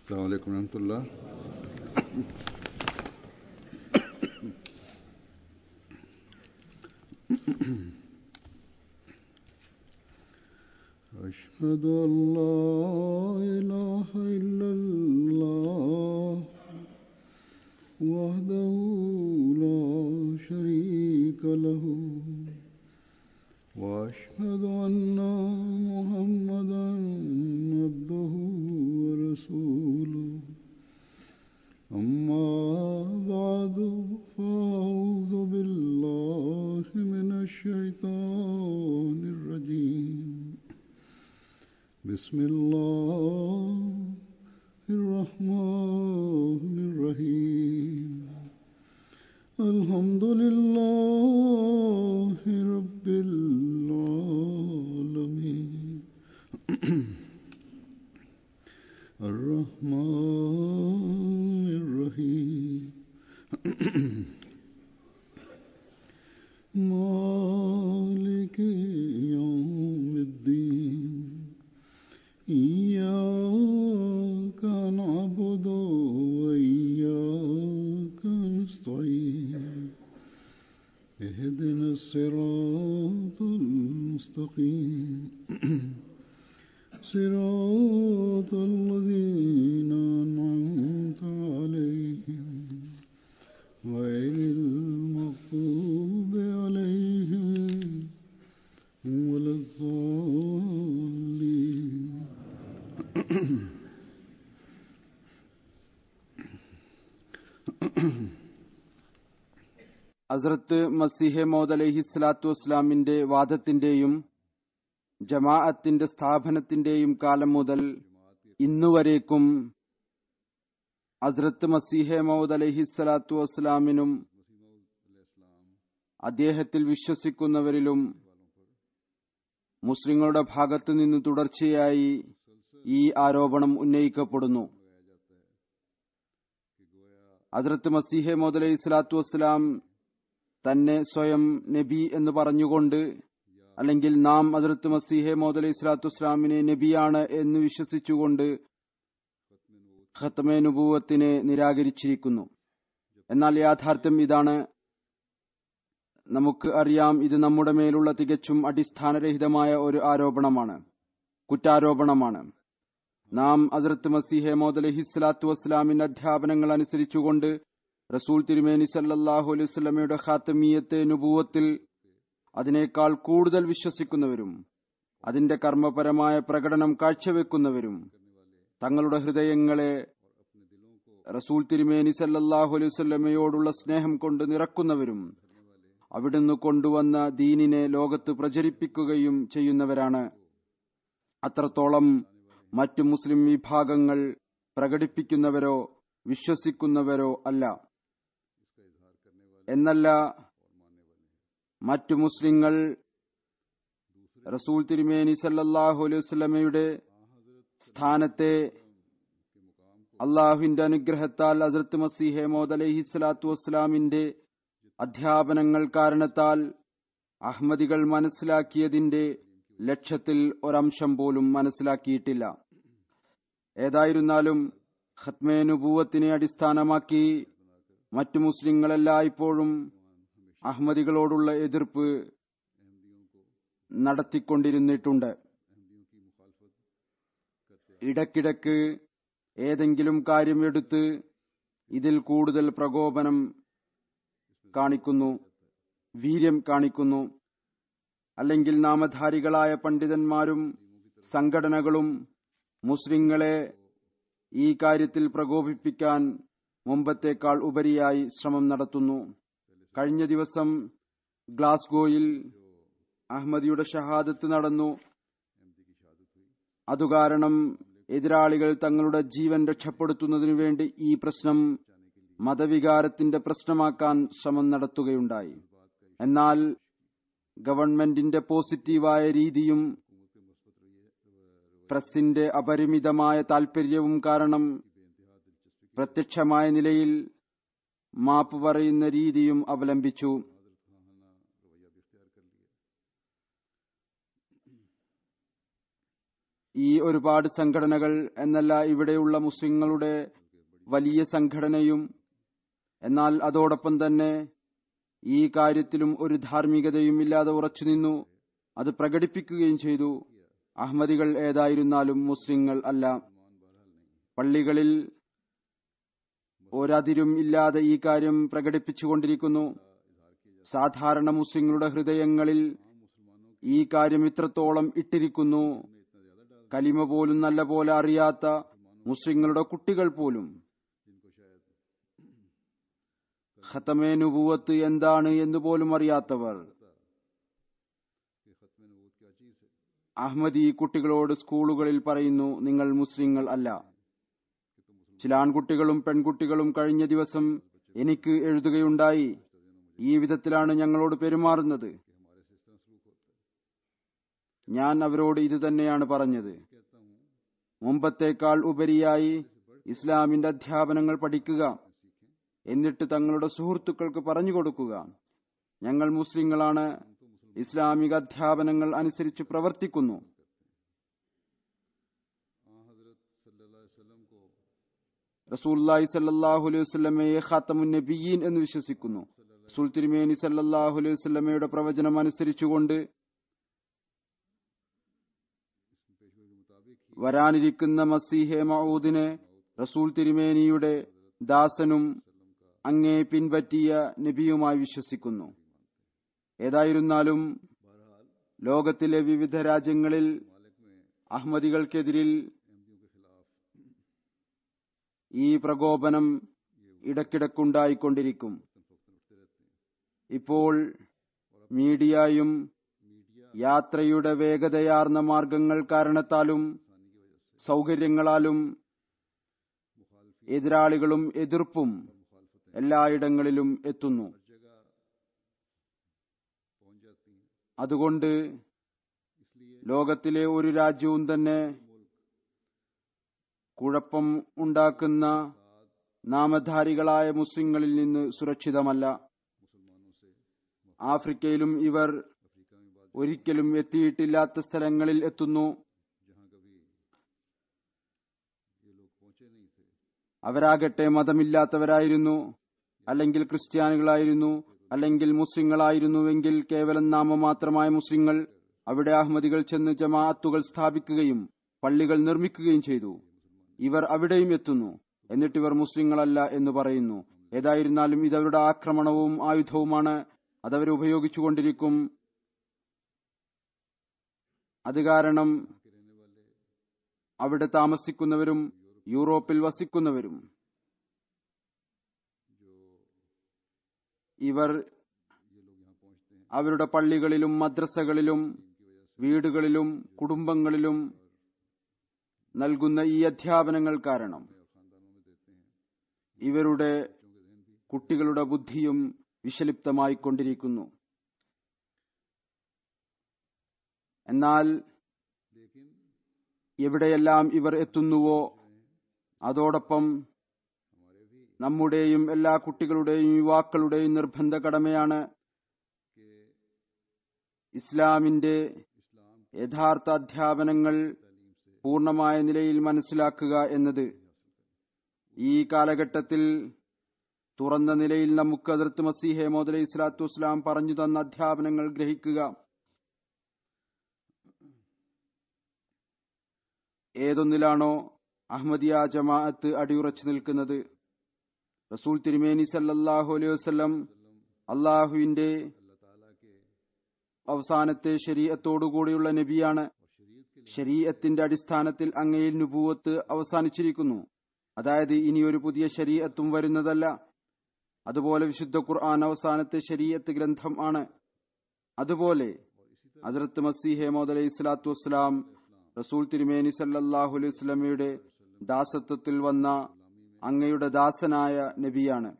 السلام عليكم ورحمة الله أشهد أن لا إله إلا الله وحده لا شريك له وأشهد أن محمدا عبده ورسوله أما بعد فأعوذ بالله من الشيطان الرجيم بسم الله الرحمن الرحيم الحمد لله رب العالمين الرحمن الرحيم مالك يوم الدين إياك نعبد وإياك نستعين اهدنا الصراط المستقيم صراط الذين أنعمت عليهم غير المغضوب عليهم ولا الضالين അസ്രത്ത് മസിഹെ മോദ് അലഹി സ്വലാത്തു വസ്ലാമിന്റെ വാദത്തിന്റെയും ജമാഅത്തിന്റെ സ്ഥാപനത്തിന്റെയും കാലം മുതൽ ഇന്നുവരേക്കും അസ്രത്ത് മസീഹെ മൗദ് അലഹി സ്വലാത്തു വസ്ലാമിനും അദ്ദേഹത്തിൽ വിശ്വസിക്കുന്നവരിലും മുസ്ലിങ്ങളുടെ ഭാഗത്തു നിന്ന് തുടർച്ചയായി ഈ ആരോപണം ഉന്നയിക്കപ്പെടുന്നു ഹസ്രത്ത് മസീഹെ മോദ് അലൈഹി സ്വലാത്തു വസ്സലാം തന്നെ സ്വയം നബി എന്ന് പറഞ്ഞുകൊണ്ട് അല്ലെങ്കിൽ നാം ഹസ്രത്ത് മസീഹെ മോദ് അലൈഹി സ്വലാത്തു വസ്സലാമിനെ നബിയാണ് എന്ന് വിശ്വസിച്ചുകൊണ്ട് ഖത്മെ നുബൂവത്തിനെ നിരാകരിച്ചിരിക്കുന്നു എന്നാൽ യാഥാർത്ഥ്യം ഇതാണ് നമുക്ക് അറിയാം ഇത് നമ്മുടെ മേലുള്ള തികച്ചും അടിസ്ഥാനരഹിതമായ ഒരു ആരോപണമാണ് കുറ്റാരോപണമാണ് നാം അസരത്ത് മസീഹെ മോദ് അലഹി സ്വലാത്തു വസ്സലാമിന്റെ അധ്യാപനങ്ങൾ അനുസരിച്ചുകൊണ്ട് റസൂൽ തിരുമേനി സല്ലാഹു അലൈഹി സ്വലമയുടെ ഖാത്തമീയത്തെ നുപൂവത്തിൽ അതിനേക്കാൾ കൂടുതൽ വിശ്വസിക്കുന്നവരും അതിന്റെ കർമ്മപരമായ പ്രകടനം കാഴ്ചവെക്കുന്നവരും തങ്ങളുടെ ഹൃദയങ്ങളെ റസൂൽ തിരുമേനി സല്ലാഹു അലൈഹി സ്വലമയോടുള്ള സ്നേഹം കൊണ്ട് നിറക്കുന്നവരും അവിടുന്ന് കൊണ്ടുവന്ന ദീനിനെ ലോകത്ത് പ്രചരിപ്പിക്കുകയും ചെയ്യുന്നവരാണ് അത്രത്തോളം മറ്റു മുസ്ലിം വിഭാഗങ്ങൾ പ്രകടിപ്പിക്കുന്നവരോ വിശ്വസിക്കുന്നവരോ അല്ല എന്നല്ല മറ്റു മുസ്ലിങ്ങൾ റസൂൽ തിരുമേനി സല്ലാഹു അലൈഹി വസ്ലമയുടെ സ്ഥാനത്തെ അള്ളാഹുവിന്റെ അനുഗ്രഹത്താൽ അസരത്ത് മസീഹെ മോദ് അലഹി സ്വലാത്തു വസ്സലാമിന്റെ അധ്യാപനങ്ങൾ കാരണത്താൽ അഹമ്മദികൾ മനസ്സിലാക്കിയതിന്റെ ലക്ഷ്യത്തിൽ ഒരംശം പോലും മനസ്സിലാക്കിയിട്ടില്ല ഏതായിരുന്നാലും ഖത്മേനുഭൂവത്തിനെ അടിസ്ഥാനമാക്കി മറ്റു മുസ്ലിങ്ങളെല്ലായ്പ്പോഴും അഹമ്മദികളോടുള്ള എതിർപ്പ് നടത്തിക്കൊണ്ടിരുന്നിട്ടുണ്ട് ഇടയ്ക്കിടയ്ക്ക് ഏതെങ്കിലും കാര്യം എടുത്ത് ഇതിൽ കൂടുതൽ പ്രകോപനം കാണിക്കുന്നു വീര്യം കാണിക്കുന്നു അല്ലെങ്കിൽ നാമധാരികളായ പണ്ഡിതന്മാരും സംഘടനകളും മുസ്ലിങ്ങളെ ഈ കാര്യത്തിൽ പ്രകോപിപ്പിക്കാൻ മുമ്പത്തേക്കാൾ ഉപരിയായി ശ്രമം നടത്തുന്നു കഴിഞ്ഞ ദിവസം ഗ്ലാസ്ഗോയിൽ അഹമ്മദിയുടെ ഷഹാദത്ത് നടന്നു അതുകാരണം എതിരാളികൾ തങ്ങളുടെ ജീവൻ രക്ഷപ്പെടുത്തുന്നതിനു വേണ്ടി ഈ പ്രശ്നം മതവികാരത്തിന്റെ പ്രശ്നമാക്കാൻ ശ്രമം നടത്തുകയുണ്ടായി എന്നാൽ ഗവൺമെന്റിന്റെ പോസിറ്റീവായ രീതിയും പ്രസിന്റെ അപരിമിതമായ താൽപര്യവും കാരണം പ്രത്യക്ഷമായ നിലയിൽ മാപ്പ് പറയുന്ന രീതിയും അവലംബിച്ചു ഈ ഒരുപാട് സംഘടനകൾ എന്നല്ല ഇവിടെയുള്ള മുസ്ലിങ്ങളുടെ വലിയ സംഘടനയും എന്നാൽ അതോടൊപ്പം തന്നെ ഈ കാര്യത്തിലും ഒരു ധാർമ്മികതയും ഇല്ലാതെ ഉറച്ചു നിന്നു അത് പ്രകടിപ്പിക്കുകയും ചെയ്തു അഹമ്മദികൾ ഏതായിരുന്നാലും മുസ്ലിങ്ങൾ അല്ല പള്ളികളിൽ ഒരതിരും ഇല്ലാതെ ഈ കാര്യം പ്രകടിപ്പിച്ചുകൊണ്ടിരിക്കുന്നു സാധാരണ മുസ്ലിങ്ങളുടെ ഹൃദയങ്ങളിൽ ഈ കാര്യം ഇത്രത്തോളം ഇട്ടിരിക്കുന്നു കലിമ പോലും നല്ല പോലെ അറിയാത്ത മുസ്ലിങ്ങളുടെ കുട്ടികൾ പോലും ഖത്തമേ നുബുവത്ത് എന്താണ് എന്ന് പോലും അറിയാത്തവർ അഹമ്മദി കുട്ടികളോട് സ്കൂളുകളിൽ പറയുന്നു നിങ്ങൾ മുസ്ലിങ്ങൾ അല്ല ചില ആൺകുട്ടികളും പെൺകുട്ടികളും കഴിഞ്ഞ ദിവസം എനിക്ക് എഴുതുകയുണ്ടായി ഈ വിധത്തിലാണ് ഞങ്ങളോട് പെരുമാറുന്നത് ഞാൻ അവരോട് ഇത് തന്നെയാണ് പറഞ്ഞത് മുമ്പത്തേക്കാൾ ഉപരിയായി ഇസ്ലാമിന്റെ അധ്യാപനങ്ങൾ പഠിക്കുക എന്നിട്ട് തങ്ങളുടെ സുഹൃത്തുക്കൾക്ക് പറഞ്ഞു കൊടുക്കുക ഞങ്ങൾ മുസ്ലിങ്ങളാണ് ഇസ്ലാമിക അധ്യാപനങ്ങൾ അനുസരിച്ച് പ്രവർത്തിക്കുന്നു റസൂല്ലായി സല്ലാഹു അലൈഹി വസ്ലമയെ ഖാത്തമുൻ നബിയീൻ എന്ന് വിശ്വസിക്കുന്നു റസൂൽ തിരുമേനി സല്ലാഹു അലൈഹി വസ്ലമയുടെ പ്രവചനം അനുസരിച്ചുകൊണ്ട് വരാനിരിക്കുന്ന മസീഹെ മഊദിനെ റസൂൽ തിരുമേനിയുടെ ദാസനും അങ്ങേ പിൻപറ്റിയ നബിയുമായി വിശ്വസിക്കുന്നു ഏതായിരുന്നാലും ലോകത്തിലെ വിവിധ രാജ്യങ്ങളിൽ അഹമ്മദികൾക്കെതിരിൽ ഈ പ്രകോപനം ഇടക്കിടക്കുണ്ടായിക്കൊണ്ടിരിക്കും ഇപ്പോൾ മീഡിയയും യാത്രയുടെ വേഗതയാർന്ന മാർഗങ്ങൾ കാരണത്താലും സൗകര്യങ്ങളാലും എതിരാളികളും എതിർപ്പും എല്ലായിടങ്ങളിലും എത്തുന്നു അതുകൊണ്ട് ലോകത്തിലെ ഒരു രാജ്യവും തന്നെ കുഴപ്പം ഉണ്ടാക്കുന്ന നാമധാരികളായ മുസ്ലിങ്ങളിൽ നിന്ന് സുരക്ഷിതമല്ല ആഫ്രിക്കയിലും ഇവർ ഒരിക്കലും എത്തിയിട്ടില്ലാത്ത സ്ഥലങ്ങളിൽ എത്തുന്നു അവരാകട്ടെ മതമില്ലാത്തവരായിരുന്നു അല്ലെങ്കിൽ ക്രിസ്ത്യാനികളായിരുന്നു അല്ലെങ്കിൽ മുസ്ലിങ്ങളായിരുന്നുവെങ്കിൽ കേവലം നാമമാത്രമായ മുസ്ലിങ്ങൾ അവിടെ അഹമ്മദികൾ ചെന്ന് ജമാഅത്തുകൾ സ്ഥാപിക്കുകയും പള്ളികൾ നിർമ്മിക്കുകയും ചെയ്തു ഇവർ അവിടെയും എത്തുന്നു എന്നിട്ട് ഇവർ മുസ്ലിങ്ങളല്ല എന്ന് പറയുന്നു ഏതായിരുന്നാലും ഇതവരുടെ ആക്രമണവും ആയുധവുമാണ് അതവർ ഉപയോഗിച്ചുകൊണ്ടിരിക്കും അത് കാരണം അവിടെ താമസിക്കുന്നവരും യൂറോപ്പിൽ വസിക്കുന്നവരും ഇവർ അവരുടെ പള്ളികളിലും മദ്രസകളിലും വീടുകളിലും കുടുംബങ്ങളിലും നൽകുന്ന ഈ അധ്യാപനങ്ങൾ കാരണം ഇവരുടെ കുട്ടികളുടെ ബുദ്ധിയും വിഷലിപ്തമായിക്കൊണ്ടിരിക്കുന്നു എന്നാൽ എവിടെയെല്ലാം ഇവർ എത്തുന്നുവോ അതോടൊപ്പം നമ്മുടെയും എല്ലാ കുട്ടികളുടെയും യുവാക്കളുടെയും നിർബന്ധ കടമയാണ് ഇസ്ലാമിന്റെ യഥാർത്ഥ അധ്യാപനങ്ങൾ പൂർണമായ നിലയിൽ മനസ്സിലാക്കുക എന്നത് ഈ കാലഘട്ടത്തിൽ തുറന്ന നിലയിൽ നമുക്ക് അതിർത്ത് മസീഹെ മോദലി ഇസ്ലാത്തു വസ്ലാം പറഞ്ഞു തന്ന അധ്യാപനങ്ങൾ ഗ്രഹിക്കുക ഏതൊന്നിലാണോ അഹമ്മദിയ ജമാഅത്ത് അടിയുറച്ചു നിൽക്കുന്നത് റസൂൽ തിരുമേനി സല്ലല്ലാഹു അലൈഹി വസല്ലം അള്ളാഹുവിന്റെ അവസാനത്തെ ശരീഅത്തോടുകൂടിയുള്ള നബിയാണ് ശരീഅത്തിന്റെ അടിസ്ഥാനത്തിൽ അങ്ങയിൽ നുപൂവത്ത് അവസാനിച്ചിരിക്കുന്നു അതായത് ഇനി ഒരു പുതിയ ശരീഅത്തും വരുന്നതല്ല അതുപോലെ വിശുദ്ധ ഖുർആൻ അവസാനത്തെ ശരീഅത്ത് ഗ്രന്ഥം ആണ് അതുപോലെ ഹസ്രത്ത് മസീഹെ മോദ് അലൈഹി സ്വലാത്തു വസ്സലാം റസൂൽ തിരുമേനി സല്ലല്ലാഹു അലൈഹി വസല്ലമയുടെ ദാസത്വത്തിൽ വന്ന അങ്ങയുടെ ദാസനായ നബിയാണ്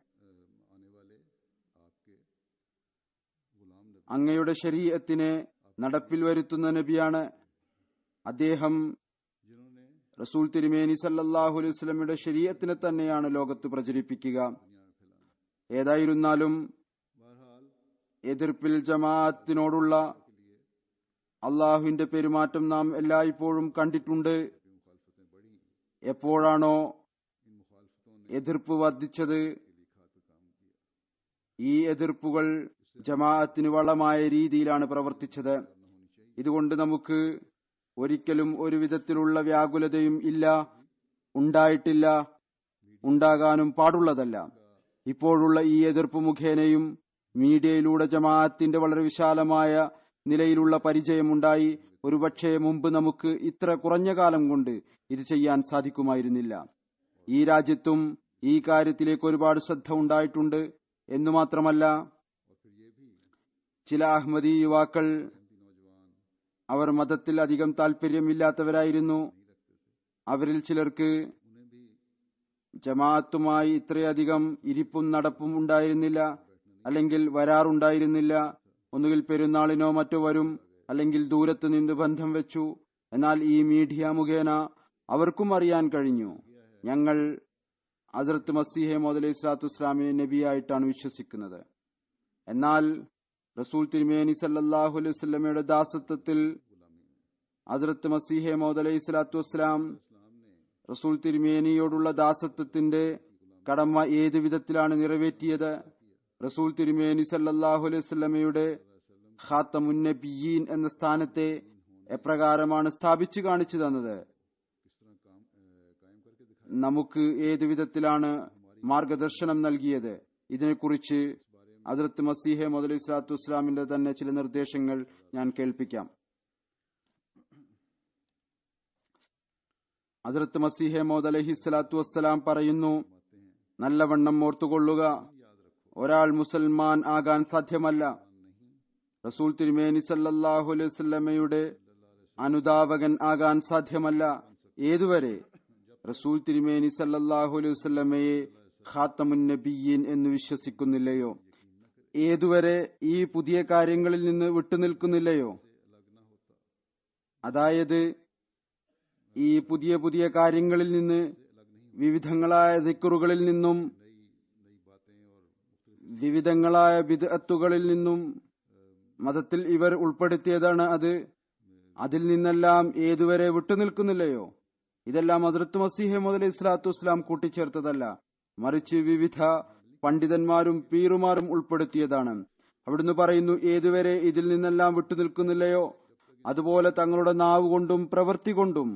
അങ്ങയുടെ ശരീരത്തിനെ നടപ്പിൽ വരുത്തുന്ന നബിയാണ് അദ്ദേഹം റസൂൽ തിരുമേനി സല്ലല്ലാഹു അലൈഹി വസല്ലമയുടെ ശരീരത്തിനെ തന്നെയാണ് ലോകത്ത് പ്രചരിപ്പിക്കുക ഏതായിരുന്നാലും എതിർപ്പിൽ ജമാഅത്തിനോടുള്ള അള്ളാഹുവിന്റെ പെരുമാറ്റം നാം എല്ലായ്പ്പോഴും കണ്ടിട്ടുണ്ട് എപ്പോഴാണോ എതിർപ്പ് വർദ്ധിച്ചത് ഈ എതിർപ്പുകൾ ജമാഅത്തിന് വളമായ രീതിയിലാണ് പ്രവർത്തിച്ചത് ഇതുകൊണ്ട് നമുക്ക് ഒരിക്കലും ഒരു വിധത്തിലുള്ള വ്യാകുലതയും ഇല്ല ഉണ്ടായിട്ടില്ല ഉണ്ടാകാനും പാടുള്ളതല്ല ഇപ്പോഴുള്ള ഈ എതിർപ്പ് മുഖേനയും മീഡിയയിലൂടെ ജമാഅത്തിന്റെ വളരെ വിശാലമായ നിലയിലുള്ള പരിചയമുണ്ടായി ഒരുപക്ഷെ മുമ്പ് നമുക്ക് ഇത്ര കുറഞ്ഞ കാലം കൊണ്ട് ഇത് ചെയ്യാൻ സാധിക്കുമായിരുന്നില്ല ഈ രാജ്യത്തും ഈ കാര്യത്തിലേക്ക് ഒരുപാട് ശ്രദ്ധ ഉണ്ടായിട്ടുണ്ട് എന്നു മാത്രമല്ല ചില അഹമ്മദി യുവാക്കൾ അവർ മതത്തിൽ അധികം താല്പര്യമില്ലാത്തവരായിരുന്നു അവരിൽ ചിലർക്ക് ജമാഅത്തുമായി ഇത്രയധികം ഇരിപ്പും നടപ്പും ഉണ്ടായിരുന്നില്ല അല്ലെങ്കിൽ വരാറുണ്ടായിരുന്നില്ല ഒന്നുകിൽ പെരുന്നാളിനോ മറ്റോ വരും അല്ലെങ്കിൽ ദൂരത്ത് നിന്ന് ബന്ധം വെച്ചു എന്നാൽ ഈ മീഡിയ മുഖേന അവർക്കും അറിയാൻ കഴിഞ്ഞു ഞങ്ങൾ ഹസരത്ത് മസീഹെ മോദ് അലൈഹി സ്വലാത്തു ഇസ്ലാമിനെ നബിയായിട്ടാണ് വിശ്വസിക്കുന്നത് എന്നാൽ റസൂൽ തിരുമേനി സല്ലാഹു അലൈഹി സ്വലമയുടെ ദാസത്വത്തിൽ ഹസരത്ത് മസീഹെ മോദ് അലൈഹി സ്വലാത്തു വസ്സലാം റസൂൽ തിരുമേനിയോടുള്ള ദാസത്വത്തിന്റെ കടമ ഏത് വിധത്തിലാണ് നിറവേറ്റിയത് റസൂൽ തിരുമേനി സല്ലാഹു അലൈഹി സ്വലമയുടെ ഖാത്തമുന്നബിയീൻ എന്ന സ്ഥാനത്തെ എപ്രകാരമാണ് സ്ഥാപിച്ചു കാണിച്ചു തന്നത് നമുക്ക് ഏത് വിധത്തിലാണ് മാർഗദർശനം നൽകിയത് ഇതിനെക്കുറിച്ച് ഹസരത്ത് മസീഹെ മുതലി സ്വലാത്തു വസ്സലാമിന്റെ തന്നെ ചില നിർദ്ദേശങ്ങൾ ഞാൻ കേൾപ്പിക്കാം ഹസരത്ത് മസീഹെ മോദ് അലഹി സ്വലാത്തു വസ്സലാം പറയുന്നു നല്ലവണ്ണം ഓർത്തുകൊള്ളുക ഒരാൾ മുസൽമാൻ ആകാൻ സാധ്യമല്ല റസൂൽ തിരുമേനി സല്ലാഹു അലൈഹി സ്വല്ലമയുടെ അനുധാവകൻ ആകാൻ സാധ്യമല്ല ഏതുവരെ റസൂൽ തിരുമേനി സല്ലാഹു അലൈഹി വസ്ലമയെ ഖാത്തമുൻ നബിയീൻ എന്ന് വിശ്വസിക്കുന്നില്ലയോ ഏതുവരെ ഈ പുതിയ കാര്യങ്ങളിൽ നിന്ന് വിട്ടുനിൽക്കുന്നില്ലയോ അതായത് ഈ പുതിയ പുതിയ കാര്യങ്ങളിൽ നിന്ന് വിവിധങ്ങളായ ദിക്കറുകളിൽ നിന്നും വിവിധങ്ങളായ വിദഗ്ധത്തുകളിൽ നിന്നും മതത്തിൽ ഇവർ ഉൾപ്പെടുത്തിയതാണ് അത് അതിൽ നിന്നെല്ലാം ഏതുവരെ വിട്ടുനിൽക്കുന്നില്ലയോ ഇതെല്ലാം ഹസ്രത്ത് മസീഹെ മുതൽ ഇസ്ലാത്തു വസ്ലാം കൂട്ടിച്ചേർത്തതല്ല മറിച്ച് വിവിധ പണ്ഡിതന്മാരും പീറുമാരും ഉൾപ്പെടുത്തിയതാണ് അവിടുന്ന് പറയുന്നു ഏതുവരെ ഇതിൽ നിന്നെല്ലാം വിട്ടുനിൽക്കുന്നില്ലയോ അതുപോലെ തങ്ങളുടെ നാവ് കൊണ്ടും പ്രവൃത്തി കൊണ്ടും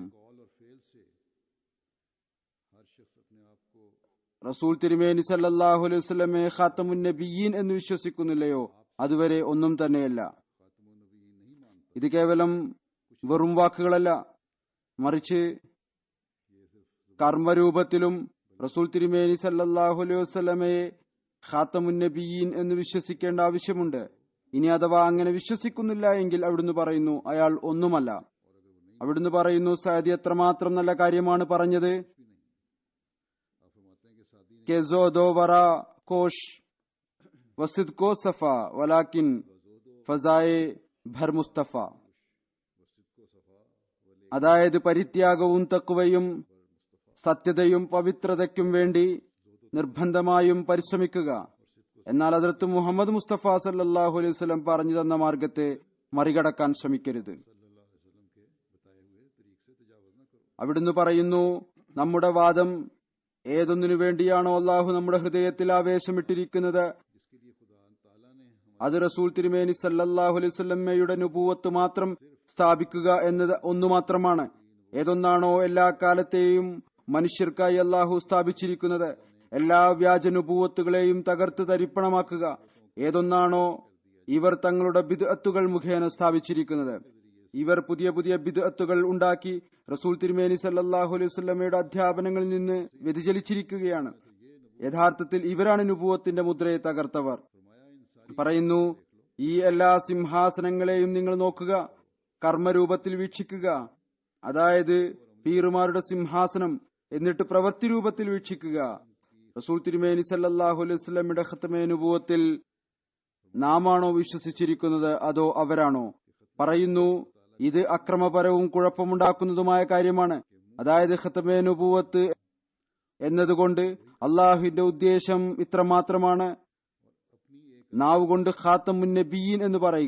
റസൂൽ തിരുമേനി സല്ലാഹു അലൈഹി വസ്ലമെ ഖാത്തമുൻ നബിയീൻ എന്ന് വിശ്വസിക്കുന്നില്ലയോ അതുവരെ ഒന്നും തന്നെയല്ല ഇത് കേവലം വെറും വാക്കുകളല്ല മറിച്ച് കർമ്മരൂപത്തിലും റസൂൽ തിരുമേനി സല്ലാഹു അലൈഹി വസ്ലമയെ ഖാത്തമുൻ നബിയീൻ എന്ന് വിശ്വസിക്കേണ്ട ആവശ്യമുണ്ട് ഇനി അഥവാ അങ്ങനെ വിശ്വസിക്കുന്നില്ല എങ്കിൽ അവിടുന്ന് പറയുന്നു അയാൾ ഒന്നുമല്ല അവിടുന്ന് പറയുന്നു സയദി എത്രമാത്രം നല്ല കാര്യമാണ് പറഞ്ഞത് ദോ വറ കോഷ് വസിദ് കോ സഫ വലാക്കിൻ ഫസായെ ഭർ മുസ്തഫ അതായത് പരിത്യാഗവും തക്കുവയും സത്യതയും പവിത്രതയ്ക്കും വേണ്ടി നിർബന്ധമായും പരിശ്രമിക്കുക എന്നാൽ അതിർത്ത് മുഹമ്മദ് മുസ്തഫ സല്ലാഹു അലൈഹി വസ്ലം പറഞ്ഞു തന്ന മാർഗത്തെ മറികടക്കാൻ ശ്രമിക്കരുത് അവിടുന്ന് പറയുന്നു നമ്മുടെ വാദം ഏതൊന്നിനു വേണ്ടിയാണോ അള്ളാഹു നമ്മുടെ ഹൃദയത്തിൽ ആവേശമിട്ടിരിക്കുന്നത് അത് റസൂൽ തിരുമേനി സല്ലാഹു അലൈഹി സ്വല്ലമ്മയുടെ നുപൂവത്ത് മാത്രം സ്ഥാപിക്കുക എന്നത് ഒന്നു മാത്രമാണ് ഏതൊന്നാണോ എല്ലാ കാലത്തെയും മനുഷ്യർക്കായി അള്ളാഹു സ്ഥാപിച്ചിരിക്കുന്നത് എല്ലാ വ്യാജനുപൂവത്തുകളെയും തകർത്ത് തരിപ്പണമാക്കുക ഏതൊന്നാണോ ഇവർ തങ്ങളുടെ ബിദ്അത്തുകൾ മുഖേന സ്ഥാപിച്ചിരിക്കുന്നത് ഇവർ പുതിയ പുതിയ ബിദ്അത്തുകൾ ഉണ്ടാക്കി റസൂൽ തിരുമേനി സല്ലാഹു അലൈഹി സ്വല്ലമയുടെ അധ്യാപനങ്ങളിൽ നിന്ന് വ്യതിചലിച്ചിരിക്കുകയാണ് യഥാർത്ഥത്തിൽ ഇവരാണ് നുപൂവത്തിന്റെ മുദ്രയെ തകർത്തവർ പറയുന്നു ഈ എല്ലാ സിംഹാസനങ്ങളെയും നിങ്ങൾ നോക്കുക കർമ്മരൂപത്തിൽ വീക്ഷിക്കുക അതായത് പീറുമാരുടെ സിംഹാസനം എന്നിട്ട് പ്രവൃത്തി രൂപത്തിൽ വീക്ഷിക്കുക റസൂൽ തിരുമേനി സല്ലാഹു അലൈഹി സ്വലമിയുടെ ഖത്തമേ നുപൂവത്തിൽ നാമാണോ വിശ്വസിച്ചിരിക്കുന്നത് അതോ അവരാണോ പറയുന്നു ഇത് അക്രമപരവും കുഴപ്പമുണ്ടാക്കുന്നതുമായ കാര്യമാണ് അതായത് ഖത്തമേ നുപൂവത്ത് എന്നതുകൊണ്ട് അള്ളാഹുവിന്റെ ഉദ്ദേശം ഇത്ര മാത്രമാണ് നാവ് കൊണ്ട് ഖാത്തം നബിയീൻ എന്ന് പറയുക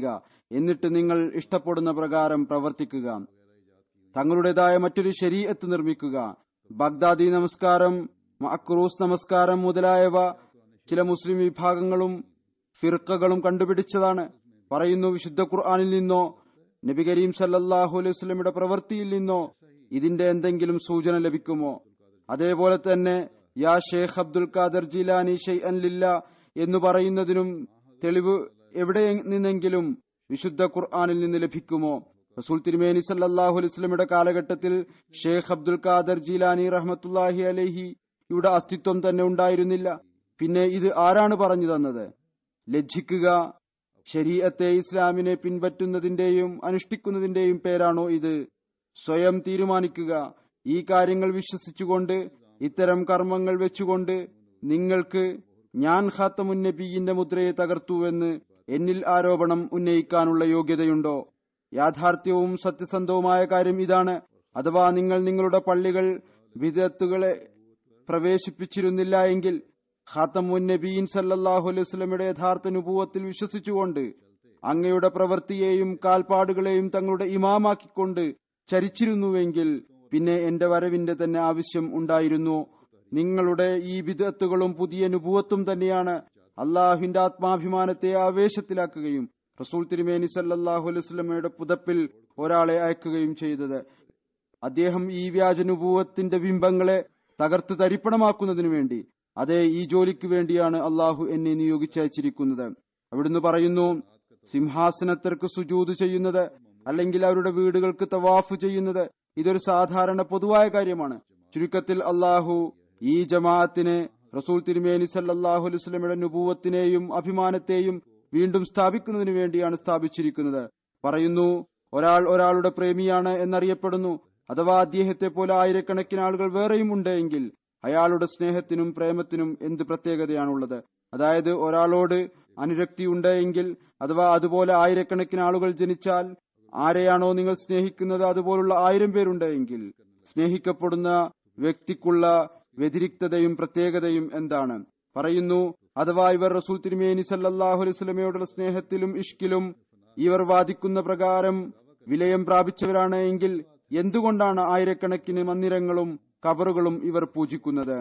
എന്നിട്ട് നിങ്ങൾ ഇഷ്ടപ്പെടുന്ന പ്രകാരം പ്രവർത്തിക്കുക തങ്ങളുടേതായ മറ്റൊരു ശരീഅത്ത് നിർമ്മിക്കുക ബഗ്ദാദി നമസ്കാരം മക്രൂസ് നമസ്കാരം മുതലായവ ചില മുസ്ലിം വിഭാഗങ്ങളും ഫിർക്കകളും കണ്ടുപിടിച്ചതാണ് പറയുന്നു വിശുദ്ധ ഖുർആാനിൽ നിന്നോ നബി കരീം സല്ലാഹു അലൈഹി വസ്ലമിയുടെ പ്രവൃത്തിയിൽ നിന്നോ ഇതിന്റെ എന്തെങ്കിലും സൂചന ലഭിക്കുമോ അതേപോലെ തന്നെ യാ ഷേഖ് അബ്ദുൽ ഖാദർ ജിലാനി ഷെയ് അൻ ലില്ല എന്ന് പറയുന്നതിനും തെളിവ് എവിടെ നിന്നെങ്കിലും വിശുദ്ധ ഖുർആാനിൽ നിന്ന് ലഭിക്കുമോ റസൂൽ തിരുമേനി സല്ലാഹു അലൈസ്ലമിയുടെ കാലഘട്ടത്തിൽ ഷേഖ് അബ്ദുൽ ഖാദർ ജീലാനി റഹ്മത്തുല്ലാഹി അലഹി യുടെ അസ്തിത്വം തന്നെ ഉണ്ടായിരുന്നില്ല പിന്നെ ഇത് ആരാണ് പറഞ്ഞു തന്നത് ലജ്ജിക്കുക ശരീഅത്തെ ഇസ്ലാമിനെ പിൻപറ്റുന്നതിന്റെയും അനുഷ്ഠിക്കുന്നതിന്റെയും പേരാണോ ഇത് സ്വയം തീരുമാനിക്കുക ഈ കാര്യങ്ങൾ വിശ്വസിച്ചുകൊണ്ട് ഇത്തരം കർമ്മങ്ങൾ വെച്ചുകൊണ്ട് നിങ്ങൾക്ക് ഞാൻ ഖാത്തമുൻ നബിയിന്റെ മുദ്രയെ തകർത്തുവെന്ന് എന്നിൽ ആരോപണം ഉന്നയിക്കാനുള്ള യോഗ്യതയുണ്ടോ യാഥാർത്ഥ്യവും സത്യസന്ധവുമായ കാര്യം ഇതാണ് അഥവാ നിങ്ങൾ നിങ്ങളുടെ പള്ളികൾ വിദത്തുകളെ പ്രവേശിപ്പിച്ചിരുന്നില്ല എങ്കിൽ ഖാത്തമുൻ നബീൻ സല്ലാഹു അലൈഹി സ്വലമിയുടെ യഥാർത്ഥ നുപൂവത്തിൽ വിശ്വസിച്ചുകൊണ്ട് അങ്ങയുടെ പ്രവൃത്തിയെയും കാൽപ്പാടുകളെയും തങ്ങളുടെ ഇമാമാക്കിക്കൊണ്ട് ചരിച്ചിരുന്നുവെങ്കിൽ പിന്നെ എന്റെ വരവിന്റെ തന്നെ ആവശ്യം ഉണ്ടായിരുന്നു നിങ്ങളുടെ ഈ വിദത്തുകളും പുതിയ നുപൂവത്തും തന്നെയാണ് അള്ളാഹുവിന്റെ ആത്മാഭിമാനത്തെ ആവേശത്തിലാക്കുകയും റസൂൽ തിരുമേനി സല്ലാഹു അലൈസ്മയുടെ പുതപ്പിൽ ഒരാളെ അയക്കുകയും ചെയ്തത് അദ്ദേഹം ഈ വ്യാജനുഭൂവത്തിന്റെ ബിംബങ്ങളെ തകർത്ത് തരിപ്പണമാക്കുന്നതിനു വേണ്ടി അതെ ഈ ജോലിക്ക് വേണ്ടിയാണ് അള്ളാഹു എന്നെ നിയോഗിച്ചയച്ചിരിക്കുന്നത് അവിടുന്ന് പറയുന്നു സിംഹാസനത്തിற்கு സുജൂത് ചെയ്യുന്നത് അല്ലെങ്കിൽ അവരുടെ വീടുകൾക്ക് തവാഫ് ചെയ്യുന്നത് ഇതൊരു സാധാരണ പൊതുവായ കാര്യമാണ് ചുരുക്കത്തിൽ അള്ളാഹു ഈ ജമാഅത്തിനെ റസൂൽ തിരുമേനി സല്ലാഹു അലുസ്ലമിയുടെ നുപൂവത്തിനെയും അഭിമാനത്തെയും വീണ്ടും സ്ഥാപിക്കുന്നതിന് വേണ്ടിയാണ് സ്ഥാപിച്ചിരിക്കുന്നത് പറയുന്നു ഒരാൾ ഒരാളുടെ പ്രേമിയാണ് എന്നറിയപ്പെടുന്നു അഥവാ അദ്ദേഹത്തെ പോലെ ആയിരക്കണക്കിന് ആളുകൾ വേറെയും ഉണ്ട് എങ്കിൽ അയാളുടെ സ്നേഹത്തിനും പ്രേമത്തിനും എന്ത് പ്രത്യേകതയാണുള്ളത് അതായത് ഒരാളോട് അനുരക്തി ഉണ്ട് എങ്കിൽ അഥവാ അതുപോലെ ആയിരക്കണക്കിന് ആളുകൾ ജനിച്ചാൽ ആരെയാണോ നിങ്ങൾ സ്നേഹിക്കുന്നത് അതുപോലുള്ള ആയിരം പേരുണ്ട് എങ്കിൽ സ്നേഹിക്കപ്പെടുന്ന വ്യക്തിക്കുള്ള വ്യതിരിക്തതയും പ്രത്യേകതയും എന്താണ് പറയുന്നു അഥവാ ഇവർ റസൂൽ തിരുമേനി സല്ലാഹു അലൈസ്ലമയോടുള്ള സ്നേഹത്തിലും ഇഷ്കിലും ഇവർ വാദിക്കുന്ന പ്രകാരം വിലയം പ്രാപിച്ചവരാണ് എങ്കിൽ എന്തുകൊണ്ടാണ് ആയിരക്കണക്കിന് മന്ദിരങ്ങളും കബറുകളും ഇവർ പൂജിക്കുന്നത്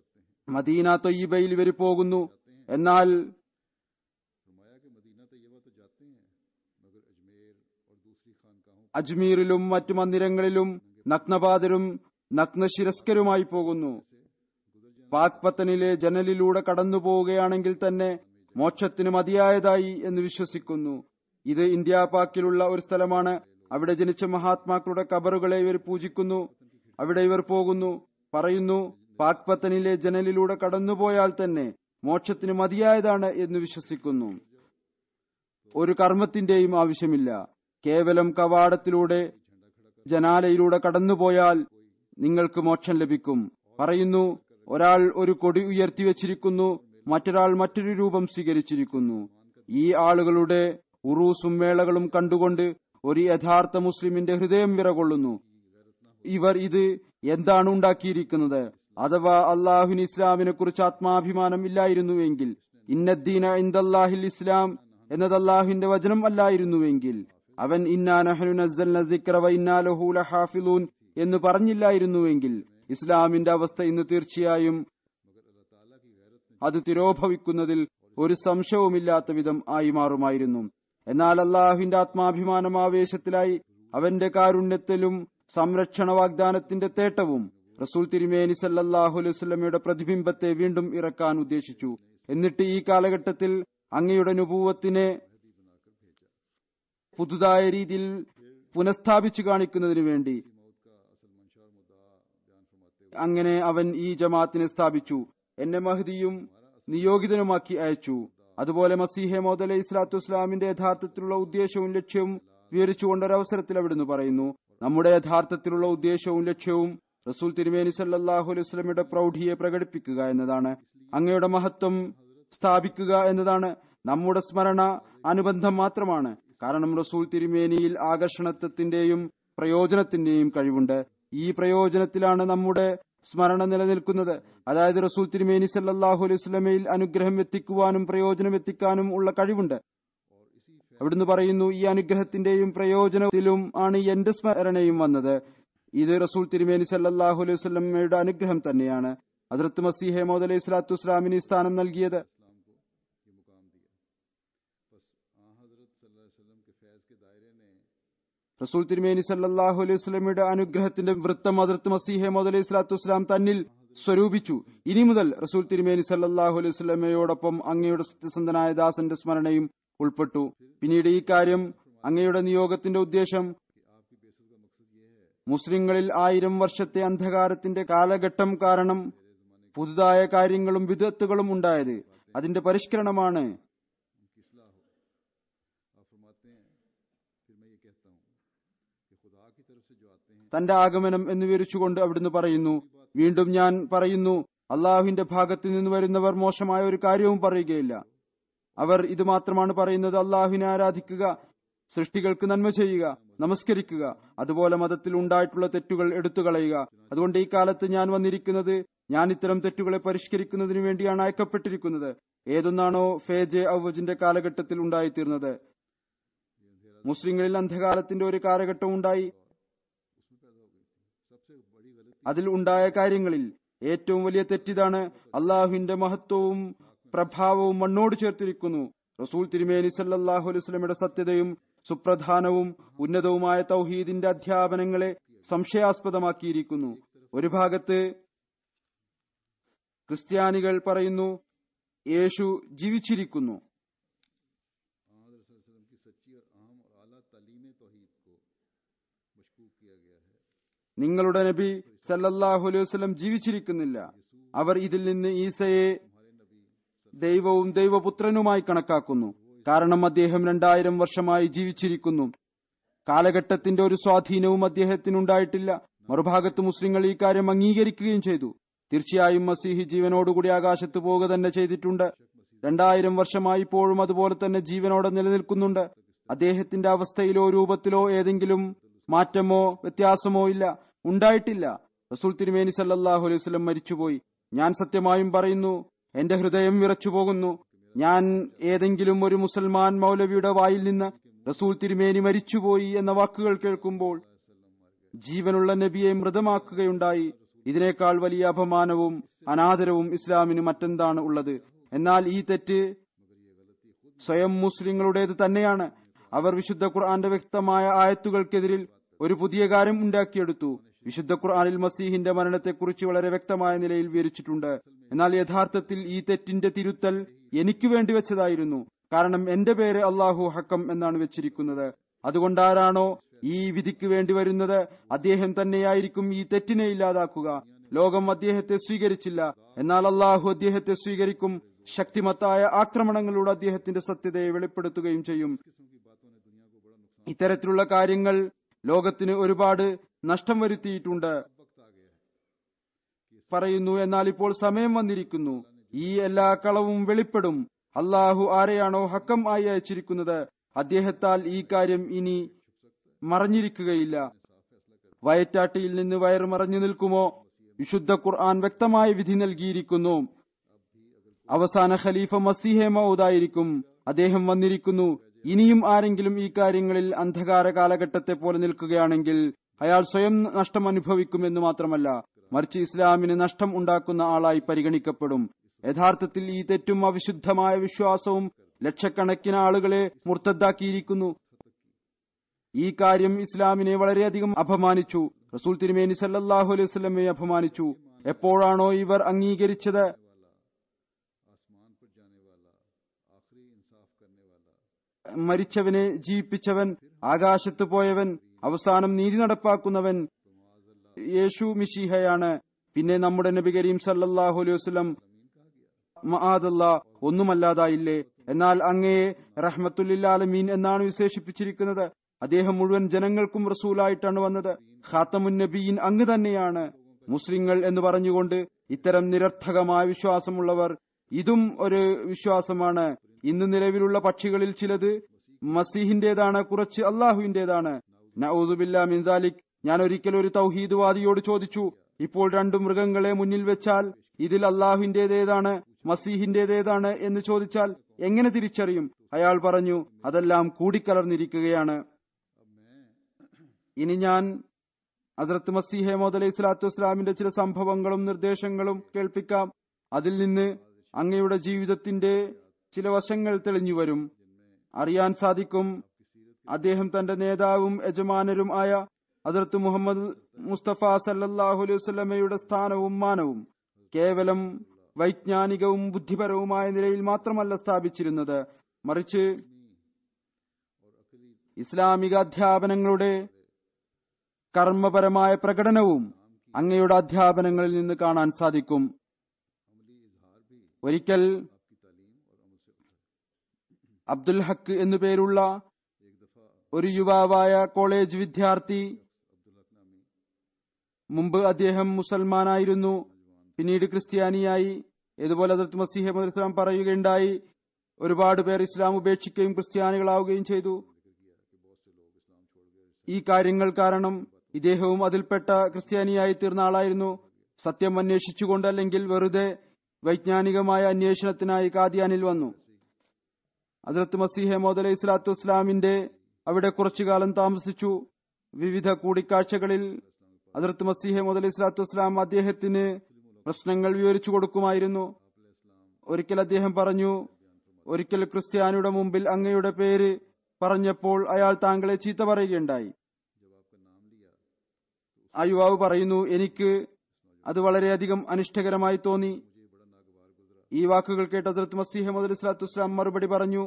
മദീന തൊയ്യബയിൽ ഇവർ പോകുന്നു എന്നാൽ അജ്മീറിലും മറ്റു മന്ദിരങ്ങളിലും നഗ്നപാതരും നഗ്നശിരസ്കരുമായി പോകുന്നു പാക്പത്തനിലെ ജനലിലൂടെ കടന്നു പോവുകയാണെങ്കിൽ തന്നെ മോക്ഷത്തിന് മതിയായതായി എന്ന് വിശ്വസിക്കുന്നു ഇത് ഇന്ത്യ പാക്കിലുള്ള ഒരു സ്ഥലമാണ് അവിടെ ജനിച്ച മഹാത്മാക്കളുടെ കബറുകളെ ഇവർ പൂജിക്കുന്നു അവിടെ ഇവർ പോകുന്നു പറയുന്നു പാക്പത്തനിലെ ജനലിലൂടെ കടന്നുപോയാൽ തന്നെ മോക്ഷത്തിന് മതിയായതാണ് എന്ന് വിശ്വസിക്കുന്നു ഒരു കർമ്മത്തിന്റെയും ആവശ്യമില്ല കേവലം കവാടത്തിലൂടെ ജനാലയിലൂടെ കടന്നുപോയാൽ നിങ്ങൾക്ക് മോക്ഷം ലഭിക്കും പറയുന്നു ഒരാൾ ഒരു കൊടി ഉയർത്തിവെച്ചിരിക്കുന്നു മറ്റൊരാൾ മറ്റൊരു രൂപം സ്വീകരിച്ചിരിക്കുന്നു ഈ ആളുകളുടെ ഉറൂസും മേളകളും കണ്ടുകൊണ്ട് ഒരു യഥാർത്ഥ മുസ്ലിമിന്റെ ഹൃദയം വിറകൊള്ളുന്നു ഇവർ ഇത് എന്താണ് ഉണ്ടാക്കിയിരിക്കുന്നത് അഥവാ അള്ളാഹുവിന് ഇസ്ലാമിനെ കുറിച്ച് ആത്മാഭിമാനം ഇല്ലായിരുന്നുവെങ്കിൽ ഇന്നദ്ദീന ഇന്ദല്ലാഹിൽ ഇസ്ലാം എന്നത് അള്ളാഹുവിന്റെ വചനം അല്ലായിരുന്നുവെങ്കിൽ അവൻ ഇന്നാനഹനുൻ എന്ന് പറഞ്ഞില്ലായിരുന്നുവെങ്കിൽ ഇസ്ലാമിന്റെ അവസ്ഥ ഇന്ന് തീർച്ചയായും അത് തിരോഭവിക്കുന്നതിൽ ഒരു സംശയവുമില്ലാത്ത വിധം ആയി മാറുമായിരുന്നു എന്നാൽ അള്ളാഹുവിന്റെ ആത്മാഭിമാനം ആവേശത്തിലായി അവന്റെ കാരുണ്യത്തിലും സംരക്ഷണ വാഗ്ദാനത്തിന്റെ തേട്ടവും റസൂൽ തിരുമേനി സല്ലാഹു അലൈവല്ലമയുടെ പ്രതിബിംബത്തെ വീണ്ടും ഇറക്കാൻ ഉദ്ദേശിച്ചു എന്നിട്ട് ഈ കാലഘട്ടത്തിൽ അങ്ങയുടെ നുപൂവത്തിനെ പുതുതായ രീതിയിൽ പുനഃസ്ഥാപിച്ചു കാണിക്കുന്നതിനു വേണ്ടി അങ്ങനെ അവൻ ഈ ജമാഅത്തിനെ സ്ഥാപിച്ചു എന്നെ മഹദിയും നിയോഗിതനുമാക്കി അയച്ചു അതുപോലെ മസീഹെ മോദ് അലൈഹി സ്വലാത്തു വസ്സലാമിന്റെ യഥാർത്ഥത്തിലുള്ള ഉദ്ദേശവും ലക്ഷ്യവും വിവരിച്ചുകൊണ്ട് ഒരവസരത്തിൽ അവിടുന്ന് പറയുന്നു നമ്മുടെ യഥാർത്ഥത്തിലുള്ള ഉദ്ദേശവും ലക്ഷ്യവും റസൂൽ തിരുമേനി സല്ലാഹു അലൈഹി സ്വലമിയുടെ പ്രൗഢിയെ പ്രകടിപ്പിക്കുക എന്നതാണ് അങ്ങയുടെ മഹത്വം സ്ഥാപിക്കുക എന്നതാണ് നമ്മുടെ സ്മരണ അനുബന്ധം മാത്രമാണ് കാരണം റസൂൽ തിരുമേനിയിൽ ആകർഷണത്വത്തിന്റെയും പ്രയോജനത്തിന്റെയും കഴിവുണ്ട് ഈ പ്രയോജനത്തിലാണ് നമ്മുടെ സ്മരണ നിലനിൽക്കുന്നത് അതായത് റസൂൽ തിരുമേനി സല്ലാഹു അലൈഹി സ്വലമയിൽ അനുഗ്രഹം എത്തിക്കുവാനും പ്രയോജനം എത്തിക്കാനും ഉള്ള കഴിവുണ്ട് അവിടുന്ന് പറയുന്നു ഈ അനുഗ്രഹത്തിന്റെയും പ്രയോജനത്തിലും ആണ് എന്റെ സ്മരണയും വന്നത് ഇത് റസൂൽ തിരുമേനി സല്ലാഹു അലൈഹി വസ്ലമയുടെ അനുഗ്രഹം തന്നെയാണ് അതിർത്ത് മസീഹെ മോദ് അലൈഹി സ്വലാത്തു വസ്സലാമിന് ഈ സ്ഥാനം നൽകിയത് इस्लाम को ये मुकाम दिया बस आ हजरत सल्लल्लाहु अलैहि वसल्लम के फैज के दायरे ने റസൂൽ തിരുമേനി സല്ലാഹു അലൈഹി വസ്ലമയുടെ അനുഗ്രഹത്തിന്റെ വൃത്തം അതിർത്ത് മസീഹെ മോദ് അലൈഹി സ്വലാത്തു വസ്സലാം തന്നിൽ സ്വരൂപിച്ചു ഇനി മുതൽ റസൂൽ തിരുമേനി സല്ലാഹു അലൈഹി വസ്ലമയോടൊപ്പം അങ്ങയുടെ സത്യസന്ധനായ ദാസന്റെ സ്മരണയും ഉൾപ്പെട്ടു പിന്നീട് ഈ കാര്യം അങ്ങയുടെ നിയോഗത്തിന്റെ ഉദ്ദേശം മുസ്ലിങ്ങളിൽ ആയിരം വർഷത്തെ അന്ധകാരത്തിന്റെ കാലഘട്ടം കാരണം പുതുതായ കാര്യങ്ങളും വിദഗ്ധകളും ഉണ്ടായത് അതിന്റെ പരിഷ്കരണമാണ് उनकी इसलाह हो आप फरमाते हैं फिर मैं ये कहता हूँ कि खुदा की तरफ से जो आते हैं തന്റെ ആഗമനം എന്ന് വിവരിച്ചുകൊണ്ട് അവിടുന്ന് പറയുന്നു വീണ്ടും ഞാൻ പറയുന്നു അള്ളാഹുവിന്റെ ഭാഗത്ത് നിന്ന് വരുന്നവർ മോശമായ ഒരു കാര്യവും പറയുകയില്ല അവർ ഇത് മാത്രമാണ് പറയുന്നത് അള്ളാഹുവിനെ ആരാധിക്കുക സൃഷ്ടികൾക്ക് നന്മ ചെയ്യുക നമസ്കരിക്കുക അതുപോലെ മതത്തിൽ ഉണ്ടായിട്ടുള്ള തെറ്റുകൾ എടുത്തു കളയുക അതുകൊണ്ട് ഈ കാലത്ത് ഞാൻ വന്നിരിക്കുന്നത് ഞാൻ ഇത്തരം തെറ്റുകളെ പരിഷ്കരിക്കുന്നതിന് വേണ്ടിയാണ് അയക്കപ്പെട്ടിരിക്കുന്നത് ഏതൊന്നാണോ ഫേജെ ഔവജിന്റെ കാലഘട്ടത്തിൽ ഉണ്ടായിത്തീർന്നത് മുസ്ലിങ്ങളിൽ അന്ധകാലത്തിന്റെ ഒരു കാലഘട്ടം ഉണ്ടായി അതിൽ ഉണ്ടായ കാര്യങ്ങളിൽ ഏറ്റവും വലിയ തെറ്റിതാണ് അള്ളാഹുവിന്റെ മഹത്വവും പ്രഭാവവും മണ്ണോട് ചേർത്തിരിക്കുന്നു റസൂൽ തിരുമേനി സല്ലാഹു അലൈസ്ലമിയുടെ സത്യതയും സുപ്രധാനവും ഉന്നതവുമായ തൗഹീദിന്റെ അധ്യാപനങ്ങളെ സംശയാസ്പദമാക്കിയിരിക്കുന്നു ഒരു ഭാഗത്ത് ക്രിസ്ത്യാനികൾ പറയുന്നു യേശു ജീവിച്ചിരിക്കുന്നു हजरत वसल्लम की सच्ची और अहम और आला तालीम तोहीद को मशकूक किया गया है നിങ്ങളുടെ നബി സല്ലല്ലാഹു അലൈഹി വസല്ലം ജീവിച്ചിരിക്കുന്നില്ല അവർ ഇതിൽ നിന്ന് ഈസയെ ദൈവവും ദൈവപുത്രനുമായി കണക്കാക്കുന്നു കാരണം അദ്ദേഹം രണ്ടായിരം വർഷമായി ജീവിച്ചിരിക്കുന്നു കാലഘട്ടത്തിന്റെ ഒരു സ്വാധീനവും അദ്ദേഹത്തിനുണ്ടായിട്ടില്ല മറുഭാഗത്ത് മുസ്ലിങ്ങൾ ഈ കാര്യം അംഗീകരിക്കുകയും ചെയ്തു തീർച്ചയായും മസീഹി ജീവനോടുകൂടി ആകാശത്ത് പോവുക തന്നെ ചെയ്തിട്ടുണ്ട് രണ്ടായിരം വർഷമായി ഇപ്പോഴും അതുപോലെ തന്നെ ജീവനോടെ നിലനിൽക്കുന്നുണ്ട് അദ്ദേഹത്തിന്റെ അവസ്ഥയിലോ രൂപത്തിലോ ഏതെങ്കിലും മാറ്റമോ വ്യത്യാസമോ ഇല്ല ഉണ്ടായിട്ടില്ല റസൂൽ തിരുമേനി സല്ലല്ലാഹു അലൈഹി വസല്ലം മരിച്ചുപോയി ഞാൻ സത്യമായും പറയുന്നു എന്റെ ഹൃദയം വിറച്ചുപോകുന്നു ഞാൻ ഏതെങ്കിലും ഒരു മുസൽമാൻ മൗലവിയുടെ വായിൽ നിന്ന് റസൂൽ തിരുമേനി മരിച്ചുപോയി എന്ന വാക്കുകൾ കേൾക്കുമ്പോൾ ജീവനുള്ള നബിയെ മൃതമാക്കുകയുണ്ടായി ഇതിനേക്കാൾ വലിയ അപമാനവും അനാദരവും ഇസ്ലാമിന് മറ്റെന്താണ് ഉള്ളത് എന്നാൽ ഈ തെറ്റ് സ്വയം മുസ്ലിങ്ങളുടേത് തന്നെയാണ് അവർ വിശുദ്ധ ഖുർആന്റെ വ്യക്തമായ ആയത്തുകൾക്കെതിരിൽ ഒരു പുതിയ കാര്യം ഉണ്ടാക്കിയെടുത്തു വിശുദ്ധ ഖുർആനിൽ മസീഹിന്റെ മരണത്തെക്കുറിച്ച് വളരെ വ്യക്തമായ നിലയിൽ വിവരിച്ചിട്ടുണ്ട് എന്നാൽ യഥാർത്ഥത്തിൽ ഈ തെറ്റിന്റെ തിരുത്തൽ എനിക്ക് വേണ്ടി വെച്ചതായിരുന്നു കാരണം എന്റെ പേര് അള്ളാഹു ഹക്കം എന്നാണ് വെച്ചിരിക്കുന്നത് അതുകൊണ്ട് ആരാണോ ഈ വിധിക്ക് വേണ്ടി വരുന്നത് അദ്ദേഹം തന്നെയായിരിക്കും ഈ തെറ്റിനെ ഇല്ലാതാക്കുക ലോകം അദ്ദേഹത്തെ സ്വീകരിച്ചില്ല എന്നാൽ അള്ളാഹു അദ്ദേഹത്തെ സ്വീകരിക്കും ശക്തിമത്തായ ആക്രമണങ്ങളിലൂടെ അദ്ദേഹത്തിന്റെ സത്യതയെ വെളിപ്പെടുത്തുകയും ചെയ്യും ഇത്തരത്തിലുള്ള കാര്യങ്ങൾ ലോകത്തിന് ഒരുപാട് നഷ്ടം വരുത്തിയിട്ടുണ്ട് പറയുന്നു എന്നാൽ ഇപ്പോൾ സമയം വന്നിരിക്കുന്നു ഈ എല്ലാ കളവും വെളിപ്പെടും അള്ളാഹു ആരെയാണോ ഹക്കം ആയി അയച്ചിരിക്കുന്നത് അദ്ദേഹത്താൽ ഈ കാര്യം ഇനി മറഞ്ഞിരിക്കുകയില്ല വയറ്റാട്ടിയിൽ നിന്ന് വയറ് മറഞ്ഞു നിൽക്കുമോ വിശുദ്ധ ഖുർആൻ വ്യക്തമായ വിധി നൽകിയിരിക്കുന്നു അവസാന ഖലീഫ മസീഹെ മൗദായിരിക്കും അദ്ദേഹം വന്നിരിക്കുന്നു ഇനിയും ആരെങ്കിലും ഈ കാര്യങ്ങളിൽ അന്ധകാര കാലഘട്ടത്തെ പോലെ നിൽക്കുകയാണെങ്കിൽ അയാൾ സ്വയം നഷ്ടം അനുഭവിക്കുമെന്ന് മാത്രമല്ല മറിച്ച് ഇസ്ലാമിന് നഷ്ടം ഉണ്ടാക്കുന്ന ആളായി പരിഗണിക്കപ്പെടും യഥാർത്ഥത്തിൽ ഈ തെറ്റും അവിശുദ്ധമായ വിശ്വാസവും ലക്ഷക്കണക്കിന് ആളുകളെ മുർത്തദ്ദാക്കിയിരിക്കുന്നു ഈ കാര്യം ഇസ്ലാമിനെ വളരെയധികം അപമാനിച്ചു റസൂൽ തിരുമേനി സല്ലല്ലാഹു അലൈഹി വസല്ലമയെ അപമാനിച്ചു എപ്പോഴാണോ ഇവർ അംഗീകരിച്ചത് आसमान पर जाने वाला आखिरी इंसाफ करने वाला മരിച്ചവനെ ജീവിപ്പിച്ചവൻ ആകാശത്ത് പോയവൻ അവസാനം നീതി നടപ്പാക്കുന്നവൻ യേശു മിഷീഹയാണ് പിന്നെ നമ്മുടെ നബി കരീം സല്ലല്ലാഹു അലൈഹി വസല്ലം മആദല്ല ഒന്നുമല്ലാതായില്ലേ എന്നാൽ അങ്ങയെ റഹ്മത്തുല്ലാലമീൻ എന്നാണ് വിശേഷിപ്പിച്ചിരിക്കുന്നത് അദ്ദേഹം മുഴുവൻ ജനങ്ങൾക്കും റസൂലായിട്ടാണ് വന്നത് ഖാത്തമുൻ നബീൻ അങ്ങ് തന്നെയാണ് മുസ്ലിങ്ങൾ എന്ന് പറഞ്ഞുകൊണ്ട് ഇത്തരം നിരർത്ഥകമായ വിശ്വാസമുള്ളവർ ഇതും ഒരു വിശ്വാസമാണ് ഇന്ന് നിലവിലുള്ള പക്ഷികളിൽ ചിലത് മസീഹിന്റേതാണ് കുറച്ച് അള്ളാഹുവിന്റേതാണ് നഊദുബില്ലാ മിൻദാലിക് ഞാൻ ഒരിക്കൽ ഒരു തൗഹീദ്വാദിയോട് ചോദിച്ചു ഇപ്പോൾ രണ്ടു മൃഗങ്ങളെ മുന്നിൽ വെച്ചാൽ ഇതിൽ അള്ളാഹുവിന്റേതേതാണ് മസീഹിന്റേതേതാണ് എന്ന് ചോദിച്ചാൽ എങ്ങനെ തിരിച്ചറിയും അയാൾ പറഞ്ഞു അതെല്ലാം കൂടിക്കലർന്നിരിക്കുകയാണ് ഇനി ഞാൻ ഹസ്രത്ത് മസീഹെ മോദ് അലൈഹി സ്വലാത്തു വസ്സലാമിന്റെ ചില സംഭവങ്ങളും നിർദ്ദേശങ്ങളും കേൾപ്പിക്കാം അതിൽ നിന്ന് അങ്ങയുടെ ജീവിതത്തിന്റെ ചില വശങ്ങൾ തെളിഞ്ഞു വരും അറിയാൻ സാധിക്കും അദ്ദേഹം തന്റെ നേതാവും യജമാനരും ആയ ഹസരത്ത് മുഹമ്മദ് മുസ്തഫ സല്ലാഹു അലൈഹി വസ്ലമയുടെ സ്ഥാനവും മാനവും കേവലം വൈജ്ഞാനികവും ബുദ്ധിപരവുമായ നിലയിൽ മാത്രമല്ല സ്ഥാപിച്ചിരുന്നത് മറിച്ച് ഇസ്ലാമിക അധ്യാപനങ്ങളുടെ കർമ്മപരമായ പ്രകടനവും അങ്ങയുടെ അധ്യാപനങ്ങളിൽ നിന്ന് കാണാൻ സാധിക്കും ഒരിക്കൽ അബ്ദുൽ ഹക്ക് എന്നു പേരുള്ള ഒരു യുവാവായ കോളേജ് വിദ്യാർത്ഥി മുമ്പ് അദ്ദേഹം മുസൽമാനായിരുന്നു പിന്നീട് ക്രിസ്ത്യാനിയായി ഇതുപോലെ ഹസരത്ത് മസീഹ് മുഹമ്മദ് ഇസ്ലാം പറയുകയുണ്ടായി ഒരുപാട് പേർ ഇസ്ലാം ഉപേക്ഷിക്കുകയും ക്രിസ്ത്യാനികളാവുകയും ചെയ്തു ഈ കാര്യങ്ങൾ കാരണം ഇദ്ദേഹവും അതിൽപ്പെട്ട ക്രിസ്ത്യാനിയായി തീർന്ന ആളായിരുന്നു സത്യം അന്വേഷിച്ചുകൊണ്ട് അല്ലെങ്കിൽ വെറുതെ വൈജ്ഞാനികമായ അന്വേഷണത്തിനായി കാദിയാനിൽ വന്നു ഹസരത്ത് മസീഹ് മോദ് അലൈഹി സ്വലാത്തു വസ്സലാമിന്റെ അവിടെ കുറച്ചു കാലം താമസിച്ചു വിവിധ കൂടിക്കാഴ്ചകളിൽ ഹസരത്ത് മസീഹ് മോദ് അലൈഹി സ്വലാത്തു വസ്സലാം അദ്ദേഹത്തിന് പ്രശ്നങ്ങൾ വിവരിച്ചു കൊടുക്കുമായിരുന്നു ഒരിക്കൽ അദ്ദേഹം പറഞ്ഞു ഒരിക്കൽ ക്രിസ്ത്യാനിയുടെ മുമ്പിൽ അങ്ങയുടെ പേര് പറഞ്ഞപ്പോൾ അയാൾ താങ്കളെ ചീത്ത പറയുകയുണ്ടായി ആ യുവാവ് പറയുന്നു എനിക്ക് അത് വളരെയധികം അനിഷ്ടകരമായി തോന്നി ഈ വാക്കുകൾ കേട്ട് ഹസരത്ത് മസീഹ് മുഹമ്മദ് സ്വലാത്തു വസ്സലാം മറുപടി പറഞ്ഞു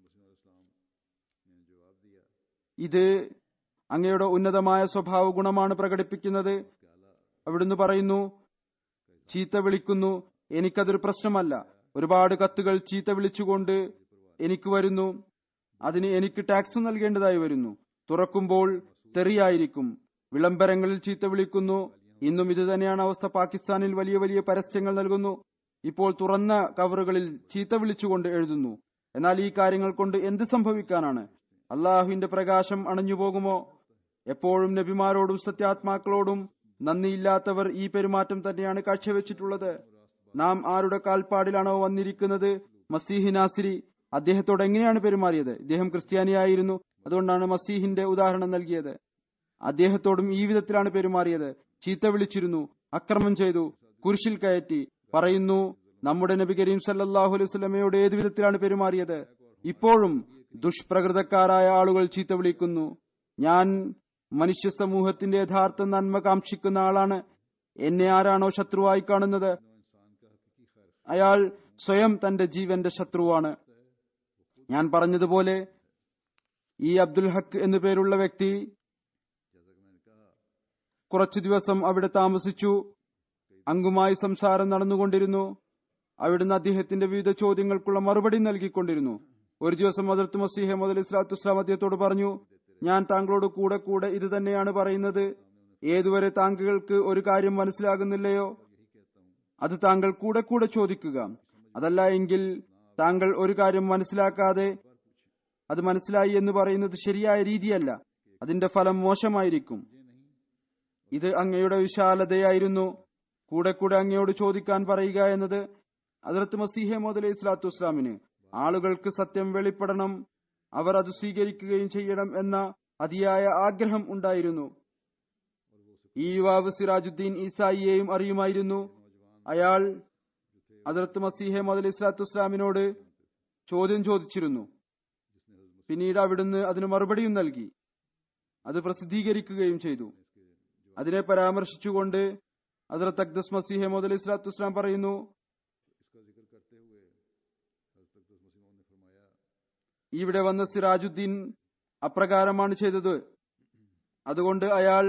ഇത് അങ്ങയുടെ ഉന്നതമായ സ്വഭാവ ഗുണമാണ് പ്രകടിപ്പിക്കുന്നത് അവിടുന്ന് പറയുന്നു ചീത്ത വിളിക്കുന്നു എനിക്കതൊരു പ്രശ്നമല്ല ഒരുപാട് കത്തുകൾ ചീത്ത വിളിച്ചുകൊണ്ട് എനിക്ക് വരുന്നു അതിന് എനിക്ക് ടാക്സ് നൽകേണ്ടതായി വരുന്നു തുറക്കുമ്പോൾ തെറിയായിരിക്കും വിളംബരങ്ങളിൽ ചീത്ത വിളിക്കുന്നു ഇന്നും ഇത് തന്നെയാണ് അവസ്ഥ പാകിസ്ഥാനിൽ വലിയ വലിയ പരസ്യങ്ങൾ നൽകുന്നു ഇപ്പോൾ തുറന്ന കവറുകളിൽ ചീത്ത വിളിച്ചുകൊണ്ട് എഴുതുന്നു എന്നാൽ ഈ കാര്യങ്ങൾ കൊണ്ട് എന്ത് സംഭവിക്കാനാണ് അള്ളാഹുവിന്റെ പ്രകാശം അണഞ്ഞുപോകുമോ എപ്പോഴും നബിമാരോടും സത്യാത്മാക്കളോടും നന്ദിയില്ലാത്തവർ ഈ പെരുമാറ്റം തന്നെയാണ് കാഴ്ചവെച്ചിട്ടുള്ളത് നാം ആരുടെ കാൽപ്പാടിലാണോ വന്നിരിക്കുന്നത് മസീഹി നാസിരി അദ്ദേഹത്തോട് എങ്ങനെയാണ് പെരുമാറിയത് ഇദ്ദേഹം ക്രിസ്ത്യാനിയായിരുന്നു അതുകൊണ്ടാണ് മസീഹിന്റെ ഉദാഹരണം നൽകിയത് അദ്ദേഹത്തോടും ഈ വിധത്തിലാണ് പെരുമാറിയത് ചീത്ത വിളിച്ചിരുന്നു അക്രമം ചെയ്തു കുരിശിൽ കയറ്റി പറയുന്നു നമ്മുടെ നബി കരീം സല്ലാഹു അലൈഹി സ്വലമയോട് ഏതു വിധത്തിലാണ് പെരുമാറിയത് ഇപ്പോഴും ദുഷ്പ്രകൃതക്കാരായ ആളുകൾ ചീത്ത വിളിക്കുന്നു ഞാൻ മനുഷ്യ സമൂഹത്തിന്റെ യഥാർത്ഥ നന്മ കാക്ഷിക്കുന്ന ആളാണ് എന്നെ ആരാണോ ശത്രുവായി കാണുന്നത് അയാൾ സ്വയം തന്റെ ജീവന്റെ ശത്രുവാണ് ഞാൻ പറഞ്ഞതുപോലെ ഈ അബ്ദുൽ ഹക്ക് എന്നു പേരുള്ള വ്യക്തി കുറച്ചു ദിവസം അവിടെ താമസിച്ചു അങ്കുമായി സംസാരം നടന്നുകൊണ്ടിരുന്നു അവിടുന്ന് അദ്ദേഹത്തിന്റെ വിവിധ ചോദ്യങ്ങൾക്കുള്ള മറുപടി നൽകിക്കൊണ്ടിരുന്നു ഒരു ദിവസം അതിർത്ത് മസീഹ മുതൽ ഇസ്ലാത്തു ഇസ്ലാം അദ്ദേഹത്തോട് പറഞ്ഞു ഞാൻ താങ്കളോട് കൂടെ കൂടെ ഇത് തന്നെയാണ് പറയുന്നത് ഏതുവരെ താങ്കൾക്ക് ഒരു കാര്യം മനസ്സിലാകുന്നില്ലയോ അത് താങ്കൾ കൂടെ കൂടെ ചോദിക്കുക അതല്ല എങ്കിൽ താങ്കൾ ഒരു കാര്യം മനസ്സിലാക്കാതെ അത് മനസ്സിലായി എന്ന് പറയുന്നത് ശരിയായ രീതിയല്ല അതിന്റെ ഫലം മോശമായിരിക്കും ഇത് അങ്ങയുടെ വിശാലതയായിരുന്നു കൂടെ കൂടെ അങ്ങയോട് ചോദിക്കാൻ പറയുക എന്നത് അതിർത്ത് മസീഹെ മോദ് ഇസ്ലാത്തു ഇസ്ലാമിന് ആളുകൾക്ക് സത്യം വെളിപ്പെടണം അവർ അത് സ്വീകരിക്കുകയും ചെയ്യണം എന്ന അതിയായ ആഗ്രഹം ഉണ്ടായിരുന്നു ഈ യുവാവ് സിറാജുദ്ദീൻ ഈസായിയെയും അറിയുമായിരുന്നു അയാൾ അതിർത്ത് മസീഹെ മോദ് ഇസ്ലാത്തു ഇസ്ലാമിനോട് ചോദ്യം ചോദിച്ചിരുന്നു പിന്നീട് അവിടുന്ന് അതിന് മറുപടിയും നൽകി അത് പ്രസിദ്ധീകരിക്കുകയും ചെയ്തു അതിനെ പരാമർശിച്ചുകൊണ്ട് ഹസരത്ത് അക്ദസ് മസീഹ് മോദ് അലൈഹി സ്വലാത്തു വസ്സലാം പറയുന്നു ഇവിടെ വന്ന സിറാജുദ്ദീൻ അപ്രകാരമാണ് ചെയ്തത് അതുകൊണ്ട് അയാൾ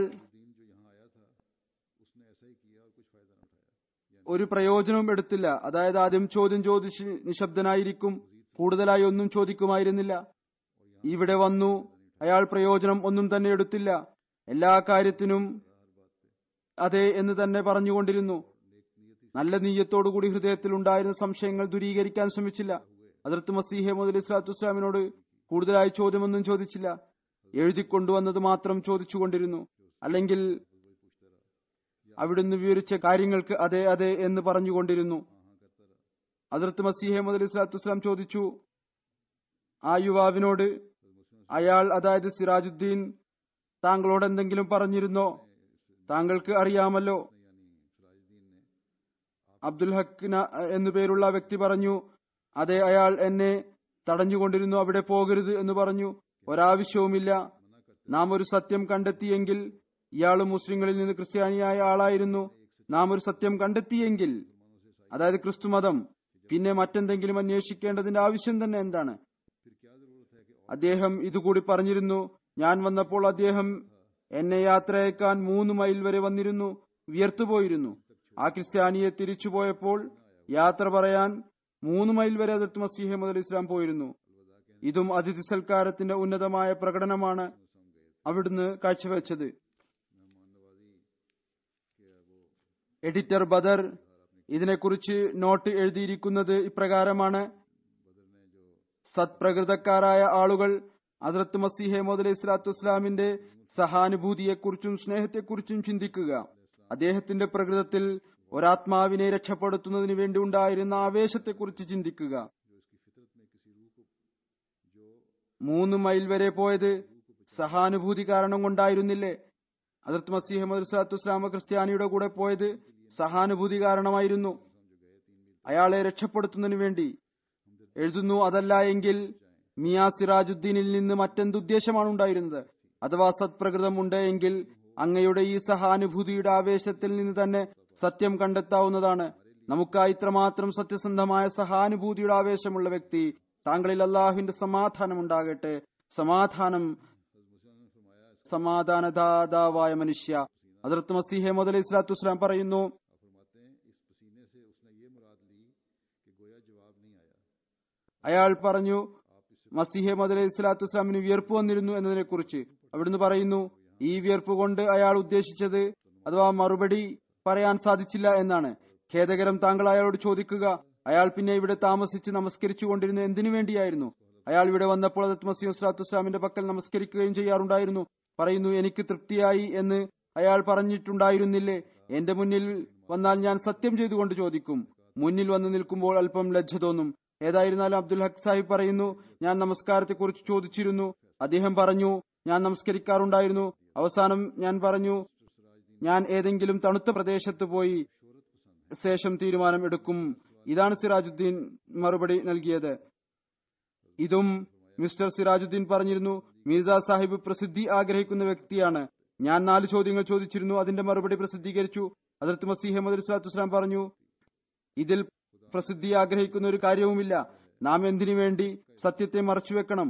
ഒരു പ്രയോജനവും എടുത്തില്ല അതായത് ആദ്യം ചോദ്യം ചോദിച്ച് നിശബ്ദനായിരിക്കും കൂടുതലായി ഒന്നും ചോദിക്കുമായിരുന്നില്ല ഇവിടെ വന്നു അയാൾ പ്രയോജനം ഒന്നും തന്നെ എടുത്തില്ല എല്ലാ കാര്യത്തിനും അതെ എന്ന് തന്നെ പറഞ്ഞുകൊണ്ടിരുന്നു നല്ല നീയത്തോടുകൂടി ഹൃദയത്തിൽ ഉണ്ടായിരുന്ന സംശയങ്ങൾ ദൂരീകരിക്കാൻ ശ്രമിച്ചില്ല അതിർത്ത് മസീഹെ മുതൽ ഇസ്ലാത്തു ഇസ്ലാമിനോട് കൂടുതലായി ചോദ്യമൊന്നും ചോദിച്ചില്ല എഴുതിക്കൊണ്ടുവന്നത് മാത്രം ചോദിച്ചുകൊണ്ടിരുന്നു അല്ലെങ്കിൽ അവിടുന്ന് വിവരിച്ച കാര്യങ്ങൾക്ക് അതെ അതെ എന്ന് പറഞ്ഞുകൊണ്ടിരുന്നു അതിർത്ത് മസീഹെ മുതൽ ഇസ്ലാത്തു ഇസ്ലാം ചോദിച്ചു ആ യുവാവിനോട് അയാൾ അതായത് സിറാജുദ്ദീൻ താങ്കളോട് എന്തെങ്കിലും പറഞ്ഞിരുന്നോ താങ്കൾക്ക് അറിയാമല്ലോ അബ്ദുൽ ഹക്ക് എന്നു പേരുള്ള വ്യക്തി പറഞ്ഞു അതെ അയാൾ എന്നെ തടഞ്ഞുകൊണ്ടിരുന്നു അവിടെ പോകരുത് എന്ന് പറഞ്ഞു ഒരാവശ്യവുമില്ല നാം ഒരു സത്യം കണ്ടെത്തിയെങ്കിൽ ഇയാൾ മുസ്ലിങ്ങളിൽ നിന്ന് ക്രിസ്ത്യാനിയായ ആളായിരുന്നു നാം ഒരു സത്യം കണ്ടെത്തിയെങ്കിൽ അതായത് ക്രിസ്തു മതം പിന്നെ മറ്റെന്തെങ്കിലും അന്വേഷിക്കേണ്ടതിന്റെ ആവശ്യം തന്നെ എന്താണ് അദ്ദേഹം ഇതുകൂടി പറഞ്ഞിരുന്നു ഞാൻ വന്നപ്പോൾ അദ്ദേഹം എന്നെ യാത്രയേക്കാൻ മൂന്ന് മൈൽ വരെ വന്നിരുന്നു വിയർത്തുപോയിരുന്നു ആ ക്രിസ്ത്യാനിയെ തിരിച്ചുപോയപ്പോൾ യാത്ര പറയാൻ മൂന്ന് മൈൽ വരെ അതിർത്ത് മസീഹ മുതൽ ഇസ്ലാം പോയിരുന്നു ഇതും അതിഥി സൽക്കാരത്തിന്റെ ഉന്നതമായ പ്രകടനമാണ് അവിടുന്ന് കാഴ്ചവെച്ചത് എഡിറ്റർ ബദർ ഇതിനെക്കുറിച്ച് നോട്ട് എഴുതിയിരിക്കുന്നത് ഇപ്രകാരമാണ് സത്പ്രകൃതക്കാരായ ആളുകൾ ഹസ്രത്ത് മസീഹെ മോദ് ഇസ്ലാത്തു വസ്ലാമിന്റെ സഹാനുഭൂതിയെക്കുറിച്ചും സ്നേഹത്തെക്കുറിച്ചും ചിന്തിക്കുക അദ്ദേഹത്തിന്റെ പ്രകൃതത്തിൽ ഒരാത്മാവിനെ രക്ഷപ്പെടുത്തുന്നതിന് വേണ്ടി ഉണ്ടായിരുന്ന ആവേശത്തെക്കുറിച്ച് ചിന്തിക്കുക മൂന്ന് മൈൽ വരെ പോയത് സഹാനുഭൂതി കാരണം കൊണ്ടായിരുന്നില്ലേ അതിർത്ത് മസീഹ് മദുസാത്തു ഇസ്ലാമ ക്രിസ്ത്യാനിയുടെ കൂടെ പോയത് സഹാനുഭൂതി കാരണമായിരുന്നു അയാളെ രക്ഷപ്പെടുത്തുന്നതിന് വേണ്ടി എഴുതുന്നു അതല്ല എങ്കിൽ മിയാ സിറാജുദ്ദീനിൽ നിന്ന് മറ്റെന്തുദ്ദേശമാണ് ഉണ്ടായിരുന്നത് അഥവാ സത്പ്രകൃതം ഉണ്ട് എങ്കിൽ അങ്ങയുടെ ഈ സഹാനുഭൂതിയുടെ ആവേശത്തിൽ നിന്ന് തന്നെ സത്യം കണ്ടെത്താവുന്നതാണ് നമുക്ക് ഇത്രമാത്രം സത്യസന്ധമായ സഹാനുഭൂതിയുടെ ആവേശമുള്ള വ്യക്തി താങ്കളിൽ അള്ളാഹുവിന്റെ സമാധാനം ഉണ്ടാകട്ടെ സമാധാനം സമാധാനദാതാവായ മനുഷ്യ അതിർത്ത് മസീഹെ മുതൽ ഇസ്ലാത്തു വസ്ലാം പറയുന്നു അയാൾ പറഞ്ഞു മസീഹെ മുതൽ ഇസ്ലാത്തു വസ്ലാമിന് വിയർപ്പ് വന്നിരുന്നു എന്നതിനെ കുറിച്ച് അവിടുന്ന് പറയുന്നു ഈ വിയർപ്പ് കൊണ്ട് അയാൾ ഉദ്ദേശിച്ചത് അഥവാ മറുപടി പറയാൻ സാധിച്ചില്ല എന്നാണ് ഖേദകരം താങ്കൾ അയാളോട് ചോദിക്കുക അയാൾ പിന്നെ ഇവിടെ താമസിച്ച് നമസ്കരിച്ചു കൊണ്ടിരുന്നത് എന്തിനു വേണ്ടിയായിരുന്നു അയാൾ ഇവിടെ വന്നപ്പോൾ അതത് മസീം സ്വലാത്തു വസ്ലാമിന്റെ പക്കൽ നമസ്കരിക്കുകയും ചെയ്യാറുണ്ടായിരുന്നു പറയുന്നു എനിക്ക് തൃപ്തിയായി എന്ന് അയാൾ പറഞ്ഞിട്ടുണ്ടായിരുന്നില്ലേ എന്റെ മുന്നിൽ വന്നാൽ ഞാൻ സത്യം ചെയ്തുകൊണ്ട് ചോദിക്കും മുന്നിൽ വന്ന് നിൽക്കുമ്പോൾ അല്പം ലജ്ജ തോന്നും ഏതായിരുന്നാലും അബ്ദുൽ ഹക്ക് സാഹിബ് പറയുന്നു ഞാൻ നമസ്കാരത്തെക്കുറിച്ച് ചോദിച്ചിരുന്നു അദ്ദേഹം പറഞ്ഞു ഞാൻ നമസ്കരിക്കാറുണ്ടായിരുന്നു അവസാനം ഞാൻ പറഞ്ഞു ഞാൻ ഏതെങ്കിലും തണുത്ത പ്രദേശത്ത് പോയി ശേഷം തീരുമാനം എടുക്കും ഇതാണ് സിറാജുദ്ദീൻ മറുപടി നൽകിയത് ഇതും മിസ്റ്റർ സിറാജുദ്ദീൻ പറഞ്ഞിരുന്നു മീർസ സാഹിബ് പ്രസിദ്ധി ആഗ്രഹിക്കുന്ന വ്യക്തിയാണ് ഞാൻ നാല് ചോദ്യങ്ങൾ ചോദിച്ചിരുന്നു അതിന്റെ മറുപടി പ്രസിദ്ധീകരിച്ചു അതിർത്ത് മസീഹ് മദ് സ്വലാത്തു വസ്ലാം പറഞ്ഞു ഇതിൽ പ്രസിദ്ധി ആഗ്രഹിക്കുന്ന ഒരു കാര്യവുമില്ല നാം എന്തിനു വേണ്ടി സത്യത്തെ മറച്ചുവെക്കണം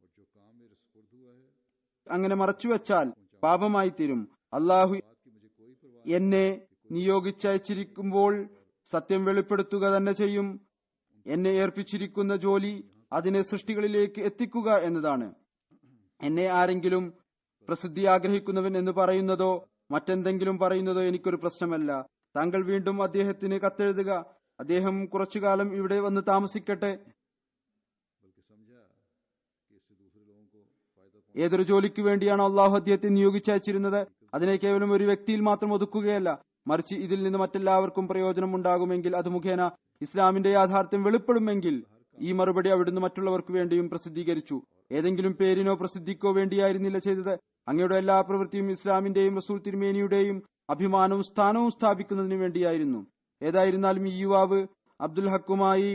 അങ്ങനെ മറച്ചുവെച്ചാൽ പാപമായി തീരും അള്ളാഹു എന്നെ നിയോഗിച്ചയച്ചിരിക്കുമ്പോൾ സത്യം വെളിപ്പെടുത്തുക തന്നെ ചെയ്യും എന്നെ ഏർപ്പിച്ചിരിക്കുന്ന ജോലി അതിനെ സൃഷ്ടികളിലേക്ക് എത്തിക്കുക എന്നതാണ് എന്നെ ആരെങ്കിലും പ്രസിദ്ധി ആഗ്രഹിക്കുന്നവൻ എന്ന് പറയുന്നതോ മറ്റെന്തെങ്കിലും പറയുന്നതോ എനിക്കൊരു പ്രശ്നമല്ല താങ്കൾ വീണ്ടും അദ്ദേഹത്തിന് കത്തെഴുതുക അദ്ദേഹം കുറച്ചുകാലം ഇവിടെ വന്ന് താമസിക്കട്ടെ ഏതൊരു ജോലിക്ക് വേണ്ടിയാണ് അള്ളാഹു അദ്ദേഹത്തെ നിയോഗിച്ചയച്ചിരുന്നത് അതിനെ കേവലം ഒരു വ്യക്തിയിൽ മാത്രം ഒതുക്കുകയല്ല മറിച്ച് ഇതിൽ നിന്ന് മറ്റെല്ലാവർക്കും പ്രയോജനം ഉണ്ടാകുമെങ്കിൽ അത് മുഖേന ഇസ്ലാമിന്റെ യാഥാർത്ഥ്യം വെളിപ്പെടുമെങ്കിൽ ഈ മറുപടി അവിടുന്ന് മറ്റുള്ളവർക്ക് വേണ്ടിയും പ്രസിദ്ധീകരിച്ചു ഏതെങ്കിലും പേരിനോ പ്രസിദ്ധിക്കോ വേണ്ടിയായിരുന്നില്ല ചെയ്തത് അങ്ങയുടെ എല്ലാ പ്രവൃത്തിയും ഇസ്ലാമിന്റെയും റസൂൽ തിരുമേനിയുടെയും അഭിമാനവും സ്ഥാനവും സ്ഥാപിക്കുന്നതിന് വേണ്ടിയായിരുന്നു ഏതായിരുന്നാലും ഈ യുവാവ് അബ്ദുൽ ഹക്കുമായി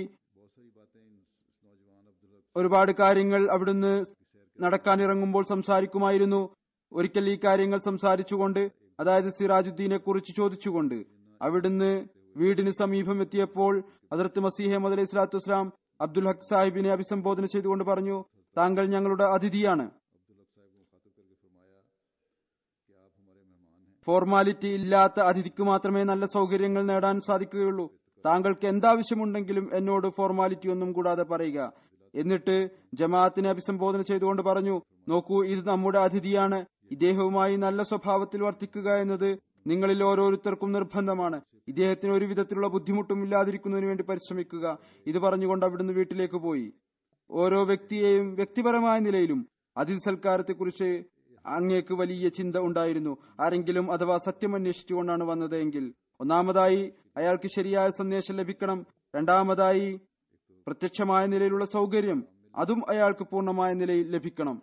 ഒരുപാട് കാര്യങ്ങൾ അവിടുന്ന് നടക്കാനിറങ്ങുമ്പോൾ സംസാരിക്കുമായിരുന്നു ഒരിക്കൽ ഈ കാര്യങ്ങൾ സംസാരിച്ചുകൊണ്ട് അതായത് സിറാജുദ്ദീനെ കുറിച്ച് ചോദിച്ചുകൊണ്ട് അവിടുന്ന് വീടിന് സമീപം എത്തിയപ്പോൾ അതിർത്ത് മസീഹെ മദ് അലൈഹി സ്വലാത്തു വസ്ലാം അബ്ദുൽ ഹക്ക് സാഹിബിനെ അഭിസംബോധന ചെയ്തുകൊണ്ട് പറഞ്ഞു താങ്കൾ ഞങ്ങളുടെ അതിഥിയാണ് ഫോർമാലിറ്റി ഇല്ലാത്ത അതിഥിക്ക് മാത്രമേ നല്ല സൗകര്യങ്ങൾ നേടാൻ സാധിക്കുകയുള്ളൂ താങ്കൾക്ക് എന്താവശ്യമുണ്ടെങ്കിലും എന്നോട് ഫോർമാലിറ്റി ഒന്നും കൂടാതെ പറയുക എന്നിട്ട് ജമാഅത്തിനെ അഭിസംബോധന ചെയ്തുകൊണ്ട് പറഞ്ഞു നോക്കൂ ഇത് നമ്മുടെ അതിഥിയാണ് ഇദ്ദേഹവുമായി നല്ല സ്വഭാവത്തിൽ വർത്തിക്കുക എന്നത് നിങ്ങളിൽ ഓരോരുത്തർക്കും നിർബന്ധമാണ് ഇദ്ദേഹത്തിന് ഒരു വിധത്തിലുള്ള ബുദ്ധിമുട്ടും ഇല്ലാതിരിക്കുന്നതിന് വേണ്ടി പരിശ്രമിക്കുക ഇത് പറഞ്ഞുകൊണ്ട് അവിടുന്ന് വീട്ടിലേക്ക് പോയി ഓരോ വ്യക്തിയെയും വ്യക്തിപരമായ നിലയിലും അതിഥി സൽക്കാരത്തെക്കുറിച്ച് അങ്ങേക്ക് വലിയ ചിന്ത ഉണ്ടായിരുന്നു ആരെങ്കിലും അഥവാ സത്യം അന്വേഷിച്ചുകൊണ്ടാണ് വന്നത് എങ്കിൽ ഒന്നാമതായി അയാൾക്ക് ശരിയായ സന്ദേശം ലഭിക്കണം രണ്ടാമതായി പ്രത്യക്ഷമായ നിലയിലുള്ള സൗകര്യം അതും അയാൾക്ക് പൂർണ്ണമായ നിലയിൽ ലഭിക്കണം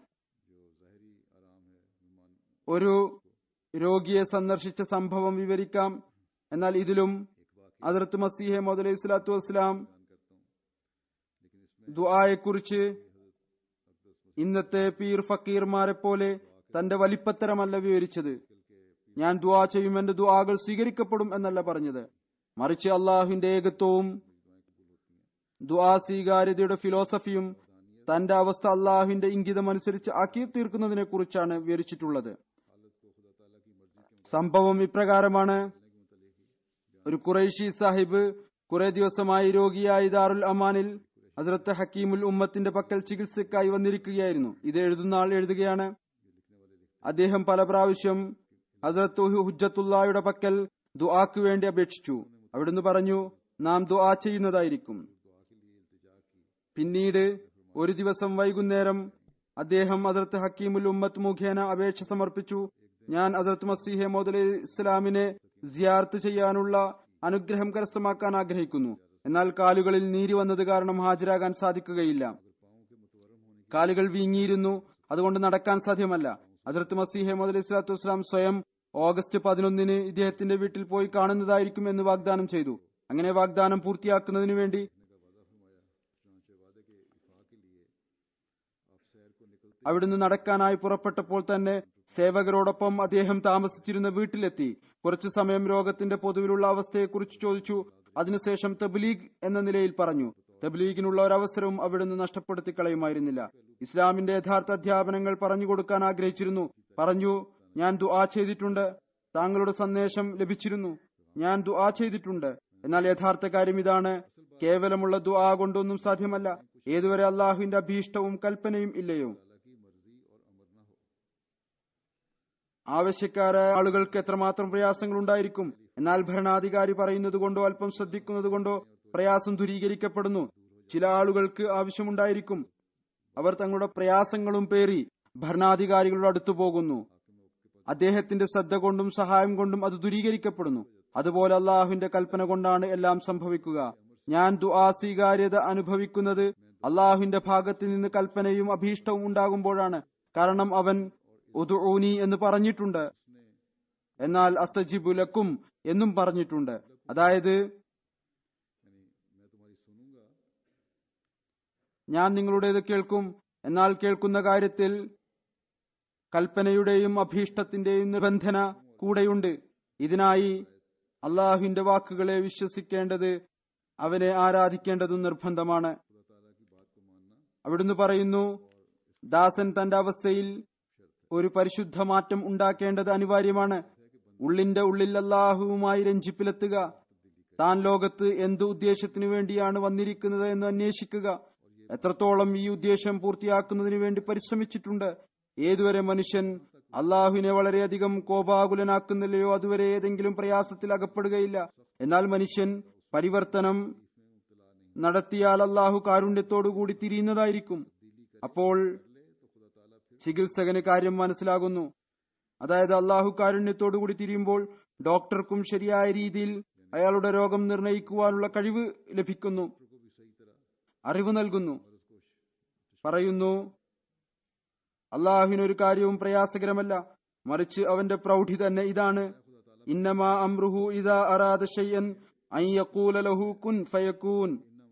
ഒരു രോഗിയെ സന്ദർശിച്ച സംഭവം വിവരിക്കാം എന്നാൽ ഇതിലും അതിർത്ത് മസീഹെ മുതലൈഹി സ്വലാത്തു വസ്സലാം ദുആയെക്കുറിച്ച് ഇന്നത്തെ പീർ ഫക്കീർമാരെ പോലെ തന്റെ വലിപ്പത്തരമല്ല വിവരിച്ചത് ഞാൻ ദുആ ചെയ്യും എന്റെ ദുആകൾ സ്വീകരിക്കപ്പെടും എന്നല്ല പറഞ്ഞത് മറിച്ച് അള്ളാഹുവിന്റെ ഏകത്വവും ദുആ സ്വീകാര്യതയുടെ ഫിലോസഫിയും തന്റെ അവസ്ഥ അള്ളാഹുവിന്റെ ഇംഗിതം അനുസരിച്ച് ആക്കി തീർക്കുന്നതിനെ കുറിച്ചാണ് വിവരിച്ചിട്ടുള്ളത് സംഭവം ഇപ്രകാരമാണ് ഒരു ഖുറൈഷി സാഹിബ് കുറെ ദിവസമായി രോഗിയായി ദാറുൽ അമാനിൽ ഹസ്രത്ത് ഹക്കീമുൽ ഉമ്മത്തിന്റെ പക്കൽ ചികിത്സക്കായി വന്നിരിക്കുകയായിരുന്നു ഇത് എഴുതുന്ന ആൾ എഴുതുകയാണ് അദ്ദേഹം പല പ്രാവശ്യം ഹസ്രത്ത് ഹുജ്ജത്തുള്ളായുടെ പക്കൽ ദുആക്ക് വേണ്ടി അപേക്ഷിച്ചു അവിടുന്ന് പറഞ്ഞു നാം ദുആ ചെയ്യുന്നതായിരിക്കും പിന്നീട് ഒരു ദിവസം വൈകുന്നേരം അദ്ദേഹം അതിർത്ത് ഹക്കീമുൽ ഉമ്മത്ത് മുഖേന അപേക്ഷ സമർപ്പിച്ചു ഞാൻ അതിർത്ത് മസീഹെ മോദലി ഇസ്ലാമിനെ സിയാർത്ത് ചെയ്യാനുള്ള അനുഗ്രഹം കരസ്ഥമാക്കാൻ ആഗ്രഹിക്കുന്നു എന്നാൽ കാലുകളിൽ നീര് വന്നത് കാരണം ഹാജരാകാൻ സാധിക്കുകയില്ല കാലുകൾ വീങ്ങിയിരുന്നു അതുകൊണ്ട് നടക്കാൻ സാധ്യമല്ല അതിർത്ത് മസീഹെ മോദലി ഇസ്ലാത്തു വസ്ലാം സ്വയം ഓഗസ്റ്റ് പതിനൊന്നിന് ഇദ്ദേഹത്തിന്റെ വീട്ടിൽ പോയി കാണുന്നതായിരിക്കും എന്ന് വാഗ്ദാനം ചെയ്തു അങ്ങനെ വാഗ്ദാനം പൂർത്തിയാക്കുന്നതിനു വേണ്ടി അവിടുന്ന് നടക്കാനായി പുറപ്പെട്ടപ്പോൾ തന്നെ സേവകരോടൊപ്പം അദ്ദേഹം താമസിച്ചിരുന്ന വീട്ടിലെത്തി കുറച്ചു സമയം രോഗത്തിന്റെ പൊതുവിലുള്ള അവസ്ഥയെക്കുറിച്ച് ചോദിച്ചു അതിനുശേഷം തബ്ലീഗ് എന്ന നിലയിൽ പറഞ്ഞു തബ്ലീഗിനുള്ള ഒരവസരവും അവിടുന്ന് നഷ്ടപ്പെടുത്തി കളയുമായിരുന്നില്ല ഇസ്ലാമിന്റെ യഥാർത്ഥ അധ്യാപനങ്ങൾ പറഞ്ഞു കൊടുക്കാൻ ആഗ്രഹിച്ചിരുന്നു പറഞ്ഞു ഞാൻ ദുആ ചെയ്തിട്ടുണ്ട് താങ്കളുടെ സന്ദേശം ലഭിച്ചിരുന്നു ഞാൻ ദുആ ചെയ്തിട്ടുണ്ട് എന്നാൽ യഥാർത്ഥ കാര്യം ഇതാണ് കേവലമുള്ള ദുആ കൊണ്ടൊന്നും സാധ്യമല്ല ഏതുവരെ അള്ളാഹുവിന്റെ അഭീഷ്ടവും കൽപ്പനയും ഇല്ലയോ ആവശ്യക്കാരായ ആളുകൾക്ക് എത്രമാത്രം പ്രയാസങ്ങൾ ഉണ്ടായിരിക്കും എന്നാൽ ഭരണാധികാരി പറയുന്നത് കൊണ്ടോ അല്പം ശ്രദ്ധിക്കുന്നത് കൊണ്ടോ പ്രയാസം ദൂരീകരിക്കപ്പെടുന്നു ചില ആളുകൾക്ക് ആവശ്യമുണ്ടായിരിക്കും അവർ തങ്ങളുടെ പ്രയാസങ്ങളും പേറി ഭരണാധികാരികളുടെ അടുത്തു പോകുന്നു അദ്ദേഹത്തിന്റെ ശ്രദ്ധ കൊണ്ടും സഹായം കൊണ്ടും അത് ദൂരീകരിക്കപ്പെടുന്നു അതുപോലെ അള്ളാഹുവിന്റെ കൽപ്പന കൊണ്ടാണ് എല്ലാം സംഭവിക്കുക ഞാൻ ദുആ സ്വീകാര്യത അനുഭവിക്കുന്നത് അള്ളാഹുവിന്റെ ഭാഗത്ത് നിന്ന് കൽപ്പനയും അഭീഷ്ടവും ഉണ്ടാകുമ്പോഴാണ് കാരണം അവൻ ഉദുഊനി എന്ന് പറഞ്ഞിട്ടുണ്ട് എന്നാൽ അസ്തജിബുലക്കും എന്നും പറഞ്ഞിട്ടുണ്ട് അതായത് ഞാൻ നിങ്ങളുടേത് കേൾക്കും എന്നാൽ കേൾക്കുന്ന കാര്യത്തിൽ കൽപ്പനയുടെയും അഭീഷ്ടത്തിന്റെയും നിബന്ധന കൂടെയുണ്ട് ഇതിനായി അള്ളാഹുവിന്റെ വാക്കുകളെ വിശ്വസിക്കേണ്ടത് അവനെ ആരാധിക്കേണ്ടതും നിർബന്ധമാണ് അവിടുന്ന് പറയുന്നു ദാസൻ തന്റെ അവസ്ഥയിൽ ഒരു പരിശുദ്ധ മാറ്റം ഉണ്ടാക്കേണ്ടത് അനിവാര്യമാണ് ഉള്ളിന്റെ ഉള്ളിൽ അള്ളാഹുവുമായി രഞ്ജിപ്പിലെത്തുക താൻ ലോകത്ത് എന്ത് ഉദ്ദേശത്തിനു വേണ്ടിയാണ് വന്നിരിക്കുന്നത് എന്ന് അന്വേഷിക്കുക എത്രത്തോളം ഈ ഉദ്ദേശം പൂർത്തിയാക്കുന്നതിനു വേണ്ടി പരിശ്രമിച്ചിട്ടുണ്ട് ഏതുവരെ മനുഷ്യൻ അള്ളാഹുവിനെ വളരെയധികം കോപാകുലനാക്കുന്നില്ലയോ അതുവരെ ഏതെങ്കിലും പ്രയാസത്തിൽ അകപ്പെടുകയില്ല എന്നാൽ മനുഷ്യൻ പരിവർത്തനം നടത്തിയാൽ അള്ളാഹു കാരുണ്യത്തോടുകൂടി തിരിയുന്നതായിരിക്കും അപ്പോൾ ചികിത്സകന് കാര്യം മനസ്സിലാകുന്നു അതായത് അള്ളാഹു കാരുണ്യത്തോടുകൂടി തിരിയുമ്പോൾ ഡോക്ടർക്കും ശരിയായ രീതിയിൽ അയാളുടെ രോഗം നിർണയിക്കുവാനുള്ള കഴിവ് ലഭിക്കുന്നു അറിവ് നൽകുന്നു പറയുന്നു അള്ളാഹുവിനൊരു കാര്യവും പ്രയാസകരമല്ല മറിച്ച് അവന്റെ പ്രൗഢി തന്നെ ഇതാണ് ഇന്നമാ അമ്രുഹു ഇതാ അറാദ ഷയ്യൻ അൻ യഖൂല ലഹു കുൻ ഫയക്കൂൻ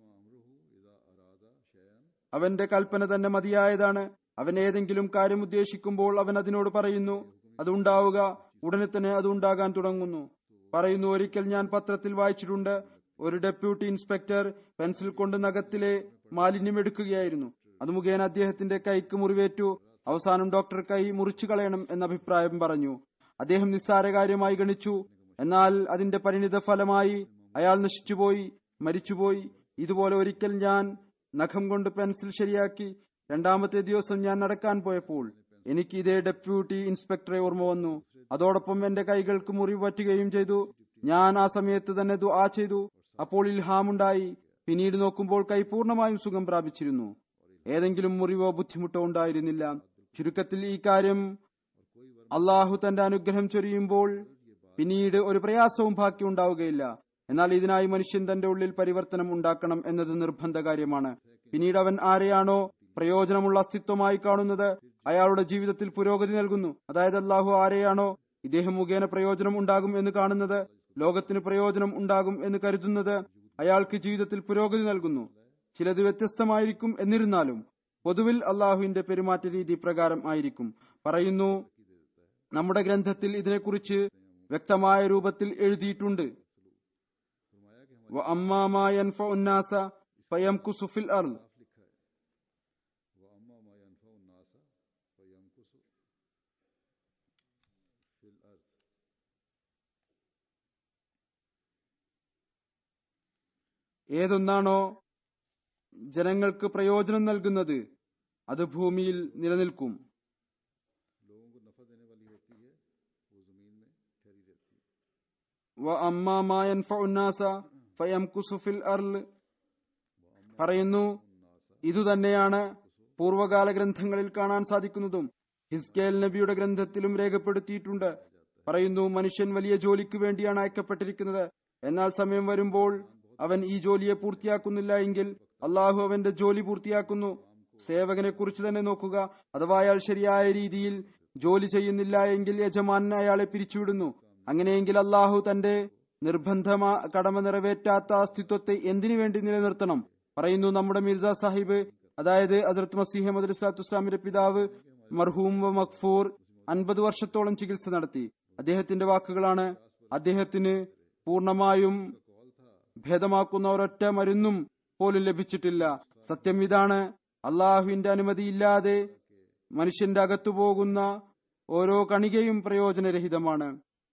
അവന്റെ കൽപ്പന തന്നെ മതിയായതാണ് അവൻ ഏതെങ്കിലും കാര്യം ഉദ്ദേശിക്കുമ്പോൾ അവൻ അതിനോട് പറയുന്നു അതുണ്ടാവുക ഉടനെ തന്നെ അത് ഉണ്ടാകാൻ തുടങ്ങുന്നു പറയുന്നു ഒരിക്കൽ ഞാൻ പത്രത്തിൽ വായിച്ചിട്ടുണ്ട് ഒരു ഡെപ്യൂട്ടി ഇൻസ്പെക്ടർ പെൻസിൽ കൊണ്ട് നഖത്തിലെ മാലിന്യം എടുക്കുകയായിരുന്നു അത് മുഖേന അദ്ദേഹത്തിന്റെ കൈക്ക് മുറിവേറ്റു അവസാനം ഡോക്ടർ കൈ മുറിച്ചു കളയണം എന്ന അഭിപ്രായം പറഞ്ഞു അദ്ദേഹം നിസ്സാര കാര്യമായി ഗണിച്ചു എന്നാൽ അതിന്റെ പരിണിത ഫലമായി അയാൾ നശിച്ചുപോയി മരിച്ചുപോയി ഇതുപോലെ ഒരിക്കൽ ഞാൻ നഖം കൊണ്ട് പെൻസിൽ ശരിയാക്കി രണ്ടാമത്തെ ദിവസം ഞാൻ നടക്കാൻ പോയപ്പോൾ എനിക്ക് ഇതേ ഡെപ്യൂട്ടി ഇൻസ്പെക്ടറെ ഓർമ്മ വന്നു അതോടൊപ്പം എന്റെ കൈകൾക്ക് മുറിവ് പറ്റുകയും ചെയ്തു ഞാൻ ആ സമയത്ത് തന്നെ ദുആ ചെയ്തു അപ്പോൾ ഇൽഹാമുണ്ടായി പിന്നീട് നോക്കുമ്പോൾ കൈ പൂർണ്ണമായും സുഖം പ്രാപിച്ചിരുന്നു ഏതെങ്കിലും മുറിവോ ബുദ്ധിമുട്ടോ ഉണ്ടായിരുന്നില്ല ചുരുക്കത്തിൽ ഈ കാര്യം അള്ളാഹു തന്റെ അനുഗ്രഹം ചൊരിയുമ്പോൾ പിന്നീട് ഒരു പ്രയാസവും ബാക്കി ഉണ്ടാവുകയില്ല എന്നാൽ ഇതിനായി മനുഷ്യൻ തന്റെ ഉള്ളിൽ പരിവർത്തനം ഉണ്ടാക്കണം എന്നത് നിർബന്ധ കാര്യമാണ് പിന്നീട് അവൻ ആരെയാണോ പ്രയോജനമുള്ള അസ്തിത്വമായി കാണുന്നത് അയാളുടെ ജീവിതത്തിൽ പുരോഗതി നൽകുന്നു അതായത് അള്ളാഹു ആരെയാണോ ഇദ്ദേഹം മുഖേന പ്രയോജനം ഉണ്ടാകും എന്ന് കാണുന്നത് ലോകത്തിന് പ്രയോജനം ഉണ്ടാകും എന്ന് കരുതുന്നത് അയാൾക്ക് ജീവിതത്തിൽ പുരോഗതി നൽകുന്നു ചിലത് വ്യത്യസ്തമായിരിക്കും എന്നിരുന്നാലും പൊതുവിൽ അള്ളാഹുവിന്റെ പെരുമാറ്റ രീതി പ്രകാരം ആയിരിക്കും പറയുന്നു നമ്മുടെ ഗ്രന്ഥത്തിൽ ഇതിനെക്കുറിച്ച് വ്യക്തമായ രൂപത്തിൽ എഴുതിയിട്ടുണ്ട് وأما ما ينفع الناس فيمكث في الأرض व अम्मा मा यनफा नासा फयमकुसु फिल अर्थ ഏതൊന്നാണോ ജനങ്ങൾക്ക് പ്രയോജനം നൽകുന്നത് അത് ഭൂമിയിൽ നിലനിൽക്കും लोगों को नफा देने वाली होती है वो जमीन में ठहरी रहती है وأما ما ينفع الناس فيمكث في الأرض പറയുന്നു ഇതുതന്നെയാണ് പൂർവകാല ഗ്രന്ഥങ്ങളിൽ കാണാൻ സാധിക്കുന്നതും ഹിസ്കേൽ നബിയുടെ ഗ്രന്ഥത്തിലും രേഖപ്പെടുത്തിയിട്ടുണ്ട് പറയുന്നു മനുഷ്യൻ വലിയ ജോലിക്ക് വേണ്ടിയാണ് അയക്കപ്പെട്ടിരിക്കുന്നത് എന്നാൽ സമയം വരുമ്പോൾ അവൻ ഈ ജോലിയെ പൂർത്തിയാക്കുന്നില്ല എങ്കിൽ അള്ളാഹു അവന്റെ ജോലി പൂർത്തിയാക്കുന്നു സേവകനെ കുറിച്ച് തന്നെ നോക്കുക അഥവാ അയാൾ ശരിയായ രീതിയിൽ ജോലി ചെയ്യുന്നില്ല എങ്കിൽ യജമാനൻ അയാളെ പിരിച്ചുവിടുന്നു അങ്ങനെയെങ്കിൽ അള്ളാഹു തന്റെ നിർബന്ധമാ കടമ നിറവേറ്റാത്ത അസ്തിത്വത്തെ എന്തിനു വേണ്ടി നിലനിർത്തണം പറയുന്നു നമ്മുടെ മിർസ സാഹിബ് അതായത് അസരത്ത് മസീഹ് മദ് ഇസ്ലാത്തു ഇസ്ലാമിന്റെ പിതാവ് മർഹൂം വ മഖ്ഫൂർ അൻപത് വർഷത്തോളം ചികിത്സ നടത്തി അദ്ദേഹത്തിന്റെ വാക്കുകളാണ് അദ്ദേഹത്തിന് പൂർണമായും ഭേദമാക്കുന്ന ഒരൊറ്റ മരുന്നും പോലും ലഭിച്ചിട്ടില്ല സത്യം ഇതാണ് അള്ളാഹുവിന്റെ അനുമതിയില്ലാതെ മനുഷ്യന്റെ അകത്തു പോകുന്ന ഓരോ കണികയും പ്രയോജനരഹിതമാണ്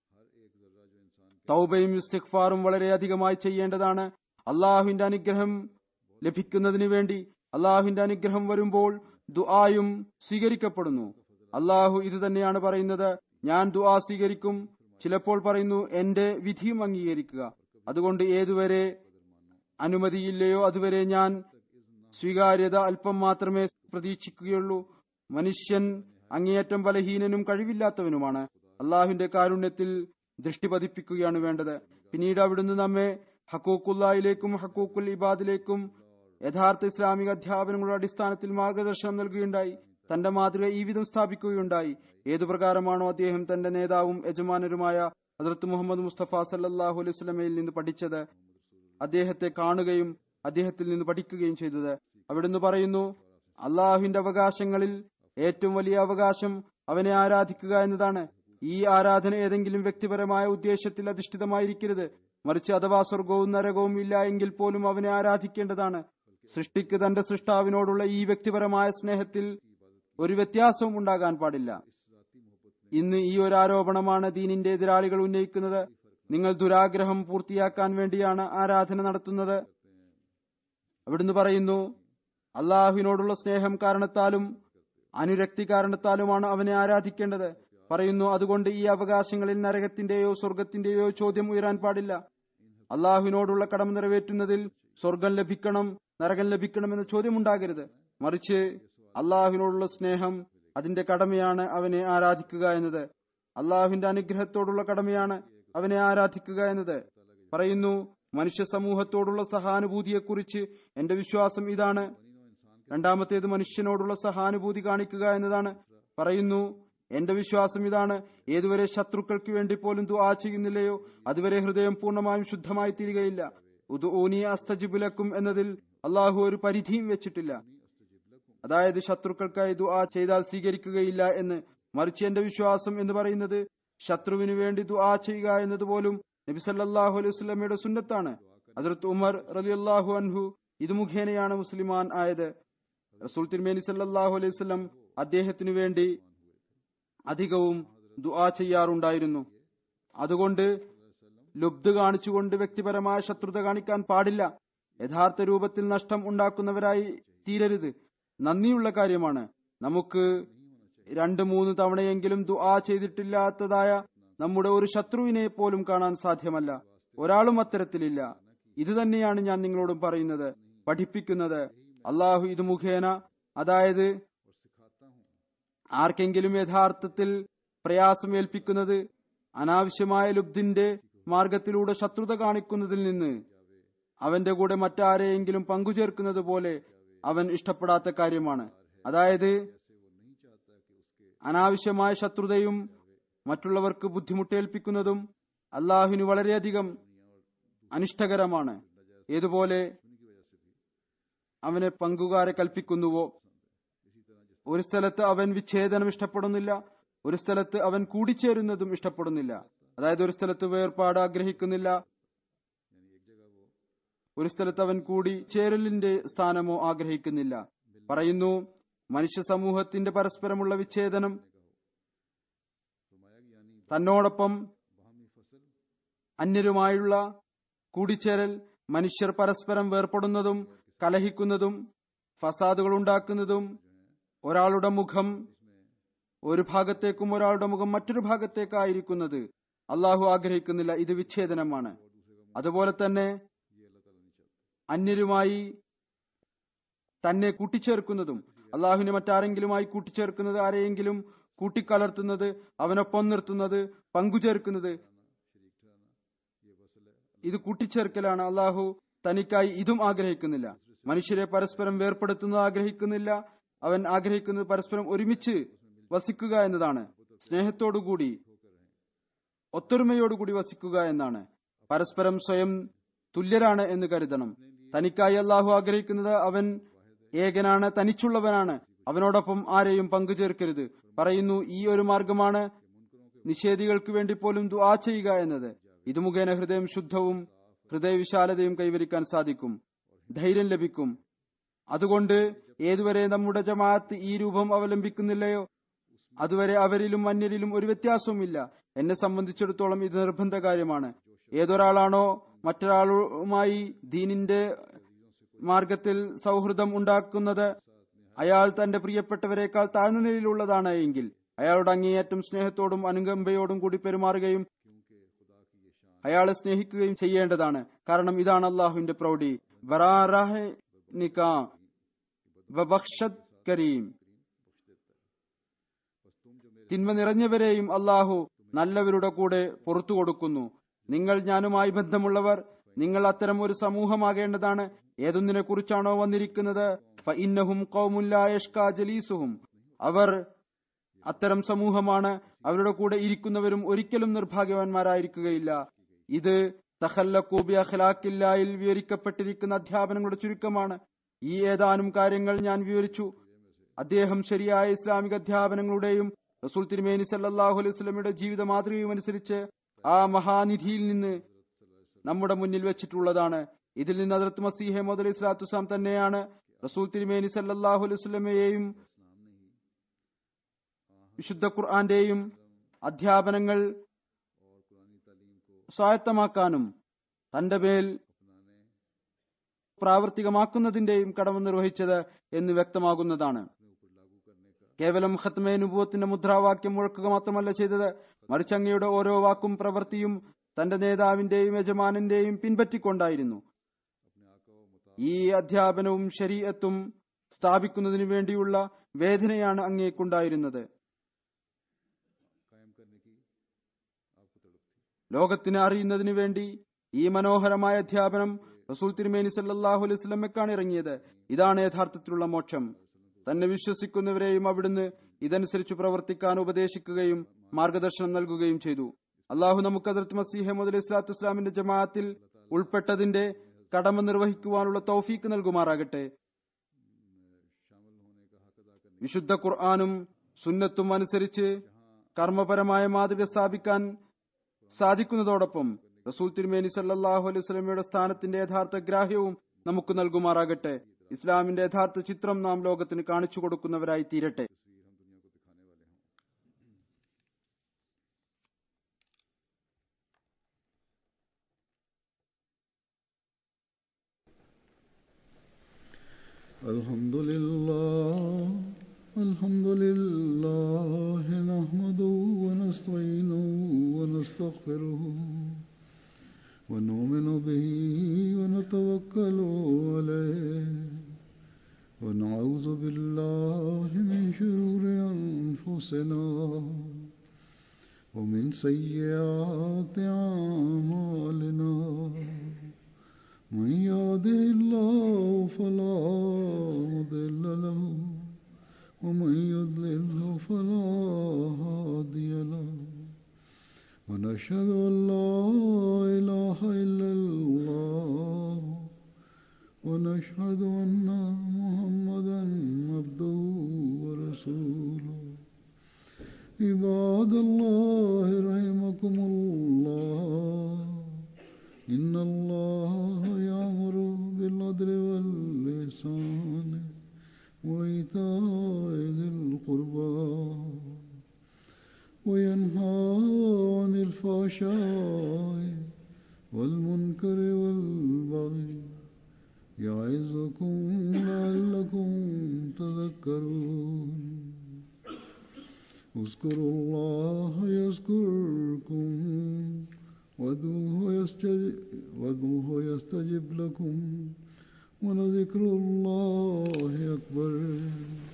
തൗബയും ഇസ്തിഗ്ഫാറും വളരെയധികമായി ചെയ്യേണ്ടതാണ് അള്ളാഹുവിന്റെ അനുഗ്രഹം ലഭിക്കുന്നതിന് വേണ്ടി അള്ളാഹുവിന്റെ അനുഗ്രഹം വരുമ്പോൾ ദുആയും സ്വീകരിക്കപ്പെടുന്നു അള്ളാഹു ഇത് തന്നെയാണ് പറയുന്നത് ഞാൻ ദുആ സ്വീകരിക്കും ചിലപ്പോൾ പറയുന്നു എന്റെ വിധിയും അംഗീകരിക്കുക അതുകൊണ്ട് ഏതുവരെ അനുമതിയില്ലയോ അതുവരെ ഞാൻ സ്വീകാര്യത അല്പം മാത്രമേ പ്രതീക്ഷിക്കുകയുള്ളൂ മനുഷ്യൻ അങ്ങേയറ്റം ബലഹീനനും കഴിവില്ലാത്തവനുമാണ് അള്ളാഹുവിന്റെ കാരുണ്യത്തിൽ ദൃഷ്ടി പതിപ്പിക്കുകയാണ് വേണ്ടത് പിന്നീട് അവിടുന്ന് നമ്മെ ഹക്കൂക്കുല്ലായിലേക്കും ഹക്കൂക്കുൽ ഇബാദിലേക്കും യഥാർത്ഥ ഇസ്ലാമിക അധ്യാപനങ്ങളുടെ അടിസ്ഥാനത്തിൽ മാർഗദർശനം നൽകുകയുണ്ടായി തന്റെ മാതൃക ഈ വിധം സ്ഥാപിക്കുകയുണ്ടായി ഏതു പ്രകാരമാണോ അദ്ദേഹം തന്റെ നേതാവും യജമാനരുമായ ഹസരത്ത് മുഹമ്മദ് മുസ്തഫ സല്ലാഹു അലൈഹി സ്വലമയിൽ നിന്ന് പഠിച്ചത് അദ്ദേഹത്തെ കാണുകയും അദ്ദേഹത്തിൽ നിന്ന് പഠിക്കുകയും ചെയ്തത് അവിടുന്ന് പറയുന്നു അള്ളാഹുവിന്റെ അവകാശങ്ങളിൽ ഏറ്റവും വലിയ അവകാശം അവനെ ആരാധിക്കുക എന്നതാണ് ഈ ആരാധന ഏതെങ്കിലും വ്യക്തിപരമായ ഉദ്ദേശത്തിൽ അധിഷ്ഠിതമായിരിക്കരുത് മറിച്ച് അഥവാ സ്വർഗവും നരകവും ഇല്ല എങ്കിൽ പോലും അവനെ ആരാധിക്കേണ്ടതാണ് സൃഷ്ടിക്ക് തന്റെ സൃഷ്ടാവിനോടുള്ള ഈ വ്യക്തിപരമായ സ്നേഹത്തിൽ ഒരു വ്യത്യാസവും ഉണ്ടാകാൻ പാടില്ല ഇന്ന് ഈ ഒരു ആരോപണമാണ് ദീനിന്റെ എതിരാളികൾ ഉന്നയിക്കുന്നത് നിങ്ങൾ ദുരാഗ്രഹം പൂർത്തിയാക്കാൻ വേണ്ടിയാണ് ആരാധന നടത്തുന്നത് അവിടുന്ന് പറയുന്നു അള്ളാഹുവിനോടുള്ള സ്നേഹം കാരണത്താലും അനുരക്തി കാരണത്താലുമാണ് അവനെ ആരാധിക്കേണ്ടത് പറയുന്നു അതുകൊണ്ട് ഈ അവകാശങ്ങളിൽ നരകത്തിന്റെയോ സ്വർഗത്തിന്റെയോ ചോദ്യം ഉയരാൻ പാടില്ല അള്ളാഹുവിനോടുള്ള കടമ നിറവേറ്റുന്നതിൽ സ്വർഗം ലഭിക്കണം നരകം ലഭിക്കണം എന്ന ചോദ്യം ഉണ്ടാകരുത് മറിച്ച് അള്ളാഹുവിനോടുള്ള സ്നേഹം അതിന്റെ കടമയാണ് അവനെ ആരാധിക്കുക എന്നത് അള്ളാഹുവിന്റെ അനുഗ്രഹത്തോടുള്ള കടമയാണ് അവനെ ആരാധിക്കുക എന്നത് പറയുന്നു മനുഷ്യ സമൂഹത്തോടുള്ള സഹാനുഭൂതിയെക്കുറിച്ച് എന്റെ വിശ്വാസം ഇതാണ് രണ്ടാമത്തേത് മനുഷ്യനോടുള്ള സഹാനുഭൂതി കാണിക്കുക എന്നതാണ് പറയുന്നു എന്റെ വിശ്വാസം ഇതാണ് ഏതുവരെ ശത്രുക്കൾക്ക് വേണ്ടി പോലും ദുആ ചെയ്യുന്നില്ലയോ അതുവരെ ഹൃദയം പൂർണ്ണമായും ശുദ്ധമായി തീരുകയില്ല ഉദൂനി അസ്തജിബുലക്കും എന്നതിൽ അള്ളാഹു ഒരു പരിധിയും വെച്ചിട്ടില്ല അതായത് ശത്രുക്കൾക്കായി ദുആ ചെയ്താൽ സ്വീകരിക്കുകയില്ല എന്ന് മറിച്ച് എന്റെ വിശ്വാസം എന്ന് പറയുന്നത് ശത്രുവിന് വേണ്ടി ദുആ ചെയ്യുക എന്നതുപോലും നബി സല്ലല്ലാഹു അലൈഹി വസല്ലമയുടെ സുന്നത്താണ് ഹസ്രത്ത് ഉമർ റളിയല്ലാഹു അൻഹു ഇത് മുഖേനയാണ് മുസ്ലിമാൻ ആയത് റസൂൽ തിരുമേനി സല്ലല്ലാഹു അലൈഹി വസല്ലം അദ്ദേഹത്തിനു വേണ്ടി അധികവും ദുആ ചെയ്യാറുണ്ടായിരുന്നു അതുകൊണ്ട് ലുബ്ധ് കാണിച്ചുകൊണ്ട് വ്യക്തിപരമായ ശത്രുത കാണിക്കാൻ പാടില്ല യഥാർത്ഥ രൂപത്തിൽ നഷ്ടം ഉണ്ടാക്കുന്നവരായി തീരരുത് നന്ദിയുള്ള കാര്യമാണ് നമുക്ക് രണ്ട് മൂന്ന് തവണയെങ്കിലും ദുആ ചെയ്തിട്ടില്ലാത്തതായ നമ്മുടെ ഒരു ശത്രുവിനെ പോലും കാണാൻ സാധ്യമല്ല ഒരാളും അത്തരത്തിലില്ല ഇത് തന്നെയാണ് ഞാൻ നിങ്ങളോടും പറയുന്നത് പഠിപ്പിക്കുന്നത് അള്ളാഹു ഇത് മുഖേന അതായത് ആർക്കെങ്കിലും യഥാർത്ഥത്തിൽ പ്രയാസം ഏൽപ്പിക്കുന്നത് അനാവശ്യമായ ലുബ്ധിന്റെ മാർഗത്തിലൂടെ ശത്രുത കാണിക്കുന്നതിൽ നിന്ന് അവന്റെ കൂടെ മറ്റാരെയെങ്കിലും പങ്കുചേർക്കുന്നത് പോലെ അവൻ ഇഷ്ടപ്പെടാത്ത കാര്യമാണ് അതായത് അനാവശ്യമായ ശത്രുതയും മറ്റുള്ളവർക്ക് ബുദ്ധിമുട്ടേൽപ്പിക്കുന്നതും അള്ളാഹുവിന് വളരെയധികം അനിഷ്ടകരമാണ് ഏതുപോലെ അവനെ പങ്കുകാരെ കൽപ്പിക്കുന്നുവോ ഒരു സ്ഥലത്ത് അവൻ വിച്ഛേദനം ഇഷ്ടപ്പെടുന്നില്ല ഒരു സ്ഥലത്ത് അവൻ കൂടിച്ചേരുന്നതും ഇഷ്ടപ്പെടുന്നില്ല അതായത് ഒരു സ്ഥലത്ത് വേർപാട് ആഗ്രഹിക്കുന്നില്ല ഒരു സ്ഥലത്ത് അവൻ കൂടി ചേരലിന്റെ സ്ഥാനമോ ആഗ്രഹിക്കുന്നില്ല പറയുന്നു മനുഷ്യ സമൂഹത്തിന്റെ പരസ്പരമുള്ള വിച്ഛേദനം തന്നോടൊപ്പം അന്യരുമായുള്ള കൂടിച്ചേരൽ മനുഷ്യർ പരസ്പരം വേർപെടുന്നതും കലഹിക്കുന്നതും ഫസാദുകൾ ഉണ്ടാക്കുന്നതും ഒരാളുടെ മുഖം ഒരു ഭാഗത്തേക്കും ഒരാളുടെ മുഖം മറ്റൊരു ഭാഗത്തേക്കായിരിക്കുന്നത് അള്ളാഹു ആഗ്രഹിക്കുന്നില്ല ഇത് വിച്ഛേദനമാണ് അതുപോലെ തന്നെ അന്യരുമായി തന്നെ കൂട്ടിച്ചേർക്കുന്നതും അള്ളാഹുവിനെ മറ്റാരെങ്കിലുമായി കൂട്ടിച്ചേർക്കുന്നത് ആരെയെങ്കിലും കൂട്ടിക്കലർത്തുന്നത് അവനൊപ്പം നിർത്തുന്നത് പങ്കുചേർക്കുന്നത് ഇത് കൂട്ടിച്ചേർക്കലാണ് അള്ളാഹു തനിക്കായി ഇതും ആഗ്രഹിക്കുന്നില്ല മനുഷ്യരെ പരസ്പരം വേർപ്പെടുത്തുന്നത് ആഗ്രഹിക്കുന്നില്ല അവൻ ആഗ്രഹിക്കുന്നത് പരസ്പരം ഒരുമിച്ച് വസിക്കുക എന്നതാണ് സ്നേഹത്തോടുകൂടി ഒത്തൊരുമയോടുകൂടി വസിക്കുക എന്നാണ് പരസ്പരം സ്വയം തുല്യരാണ് എന്ന് കരുതണം തനിക്കായി അള്ളാഹു ആഗ്രഹിക്കുന്നത് അവൻ ഏകനാണ് തനിച്ചുള്ളവനാണ് അവനോടൊപ്പം ആരെയും പങ്കുചേർക്കരുത് പറയുന്നു ഈ ഒരു മാർഗമാണ് നിഷേധികൾക്ക് വേണ്ടി പോലും ദുആ ചെയ്യുക എന്നത് ഇത് മുഖേന ഹൃദയം ശുദ്ധവും ഹൃദയവിശാലതയും കൈവരിക്കാൻ സാധിക്കും ധൈര്യം ലഭിക്കും അതുകൊണ്ട് ഏതുവരെ നമ്മുടെ ജമാഅത്ത് ഈ രൂപം അവലംബിക്കുന്നില്ലയോ അതുവരെ അവരിലും അന്യരിലും ഒരു വ്യത്യാസവുമില്ല എന്നെ സംബന്ധിച്ചിടത്തോളം ഇത് നിർബന്ധ കാര്യമാണ് ഏതൊരാളാണോ മറ്റൊരാളുമായി ദീനിന്റെ മാർഗത്തിൽ സൗഹൃദം ഉണ്ടാക്കുന്നത് അയാൾ തന്റെ പ്രിയപ്പെട്ടവരെക്കാൾ താഴ്ന്ന നിലയിലുള്ളതാണ് എങ്കിൽ അയാളുടെ അങ്ങേയറ്റം സ്നേഹത്തോടും അനുകമ്പയോടും കൂടി പെരുമാറുകയും അയാളെ സ്നേഹിക്കുകയും ചെയ്യേണ്ടതാണ് കാരണം ഇതാണ് അള്ളാഹുവിന്റെ പ്രൗഢി കരീം തിന്മ നിറഞ്ഞവരെയും അള്ളാഹു നല്ലവരുടെ കൂടെ പുറത്തു കൊടുക്കുന്നു നിങ്ങൾ ഞാനുമായി ബന്ധമുള്ളവർ നിങ്ങൾ അത്തരം ഒരു സമൂഹമാകേണ്ടതാണ് ഏതൊന്നിനെ കുറിച്ചാണോ വന്നിരിക്കുന്നത് ഫഇന്നഹും ഖൗമുല്ലായഷ്കാ ജലീസുഹും അവർ അത്തരം സമൂഹമാണ് അവരുടെ കൂടെ ഇരിക്കുന്നവരും ഒരിക്കലും നിർഭാഗ്യവാന്മാരായിരിക്കുകയില്ല ഇത് തഹല്ലക്കൂബി അഖ്ലാഖില്ലായിൽ വിവരിക്കപ്പെട്ടിരിക്കുന്ന അധ്യാപനങ്ങളുടെ ചുരുക്കമാണ് ഈ ഏതാനും കാര്യങ്ങൾ ഞാൻ വിവരിച്ചു അദ്ദേഹം ശരിയായ ഇസ്ലാമിക അധ്യാപനങ്ങളുടെയും റസൂൽ തിരുമേനി സല്ലാഹു അലൈഹി സ്വലമിയുടെ ജീവിത മാതൃകയും അനുസരിച്ച് ആ മഹാനിധിയിൽ നിന്ന് നമ്മുടെ മുന്നിൽ വെച്ചിട്ടുള്ളതാണ് ഇതിൽ നിന്ന് അതിർത്ത് മസീഹെ മുതൽ ഇസ്ലാത്തുസാം തന്നെയാണ് റസൂൽ തിരുമേനി സല്ലാഹു അലൈഹി സ്വലമയെയും വിശുദ്ധ ഖുർആന്റെയും അധ്യാപനങ്ങൾ സ്വായത്തമാക്കാനും തന്റെ മേൽ പ്രാവർത്തികമാക്കുന്നതിന്റെയും കടമ നിർവഹിച്ചത് എന്ന് വ്യക്തമാകുന്നതാണ് കേവലം ഖത്മേ നുബുവത്തിന്റെ മുദ്രാവാക്യം മുഴക്കുക മാത്രമല്ല ചെയ്തത് മറിച്ച് അങ്ങയുടെ ഓരോ വാക്കും പ്രവൃത്തിയും തന്റെ നേതാവിന്റെയും യജമാനന്റെയും പിൻപറ്റിക്കൊണ്ടായിരുന്നു ഈ അധ്യാപനവും ശരീരത്തും സ്ഥാപിക്കുന്നതിനു വേണ്ടിയുള്ള വേദനയാണ് അങ്ങേക്കുണ്ടായിരുന്നത് ലോകത്തിന് അറിയുന്നതിനു വേണ്ടി ഈ മനോഹരമായ അധ്യാപനം റസൂൽ തിരുമേനി സല്ലാഹു അലൈഹി സ്വലമക്കാണ് ഇറങ്ങിയത് ഇതാണ് യഥാർത്ഥത്തിലുള്ള മോക്ഷം തന്നെ വിശ്വസിക്കുന്നവരെയും അവിടുന്ന് ഇതനുസരിച്ച് പ്രവർത്തിക്കാൻ ഉപദേശിക്കുകയും മാർഗദർശനം നൽകുകയും ചെയ്തു അള്ളാഹു നമുക്ക് അതിർത്ത് മസീഹ മുതൽ ഇസ്ലാത്തു ഇസ്ലാമിന്റെ ജമാഅത്തിൽ ഉൾപ്പെട്ടതിന്റെ കടമ നിർവഹിക്കുവാനുള്ള തൗഫീക്ക് നൽകുമാറാകട്ടെ വിശുദ്ധ ഖുർആാനും സുന്നത്തും അനുസരിച്ച് കർമ്മപരമായ മാതൃക സ്ഥാപിക്കാൻ സാധിക്കുന്നതോടൊപ്പം റസൂൽ തിരുമേനി സല്ലാഹു അലൈഹി സ്വലമയുടെ സ്ഥാനത്തിന്റെ യഥാർത്ഥ ഗ്രാഹ്യവും നമുക്ക് നൽകുമാറാകട്ടെ ഇസ്ലാമിന്റെ യഥാർത്ഥ ചിത്രം നാം ലോകത്തിന് കാണിച്ചു കൊടുക്കുന്നവരായി തീരട്ടെ الحمد لله الحمد لله نحمده ونستعينه ونستغفره ونؤمن به ونتوكل عليه ونعوذ بالله من شرور أنفسنا ومن سيئات أعمالنا من يهده الله فلا فلا هادي له ونشهد أن لا إله إلا الله ونشهد أن محمدا عبده ورسوله عباد الله رحمكم الله إن الله يأمر بالعدل واللسان وإيتاء ذي القربى وينهى عن الفحشاء والمنكر والبغي يعظكم لعلكم تذكرون اذكروا الله يذكركم وادعوه يستجب, وادعوه يستجب لكم ولذكر الله أكبر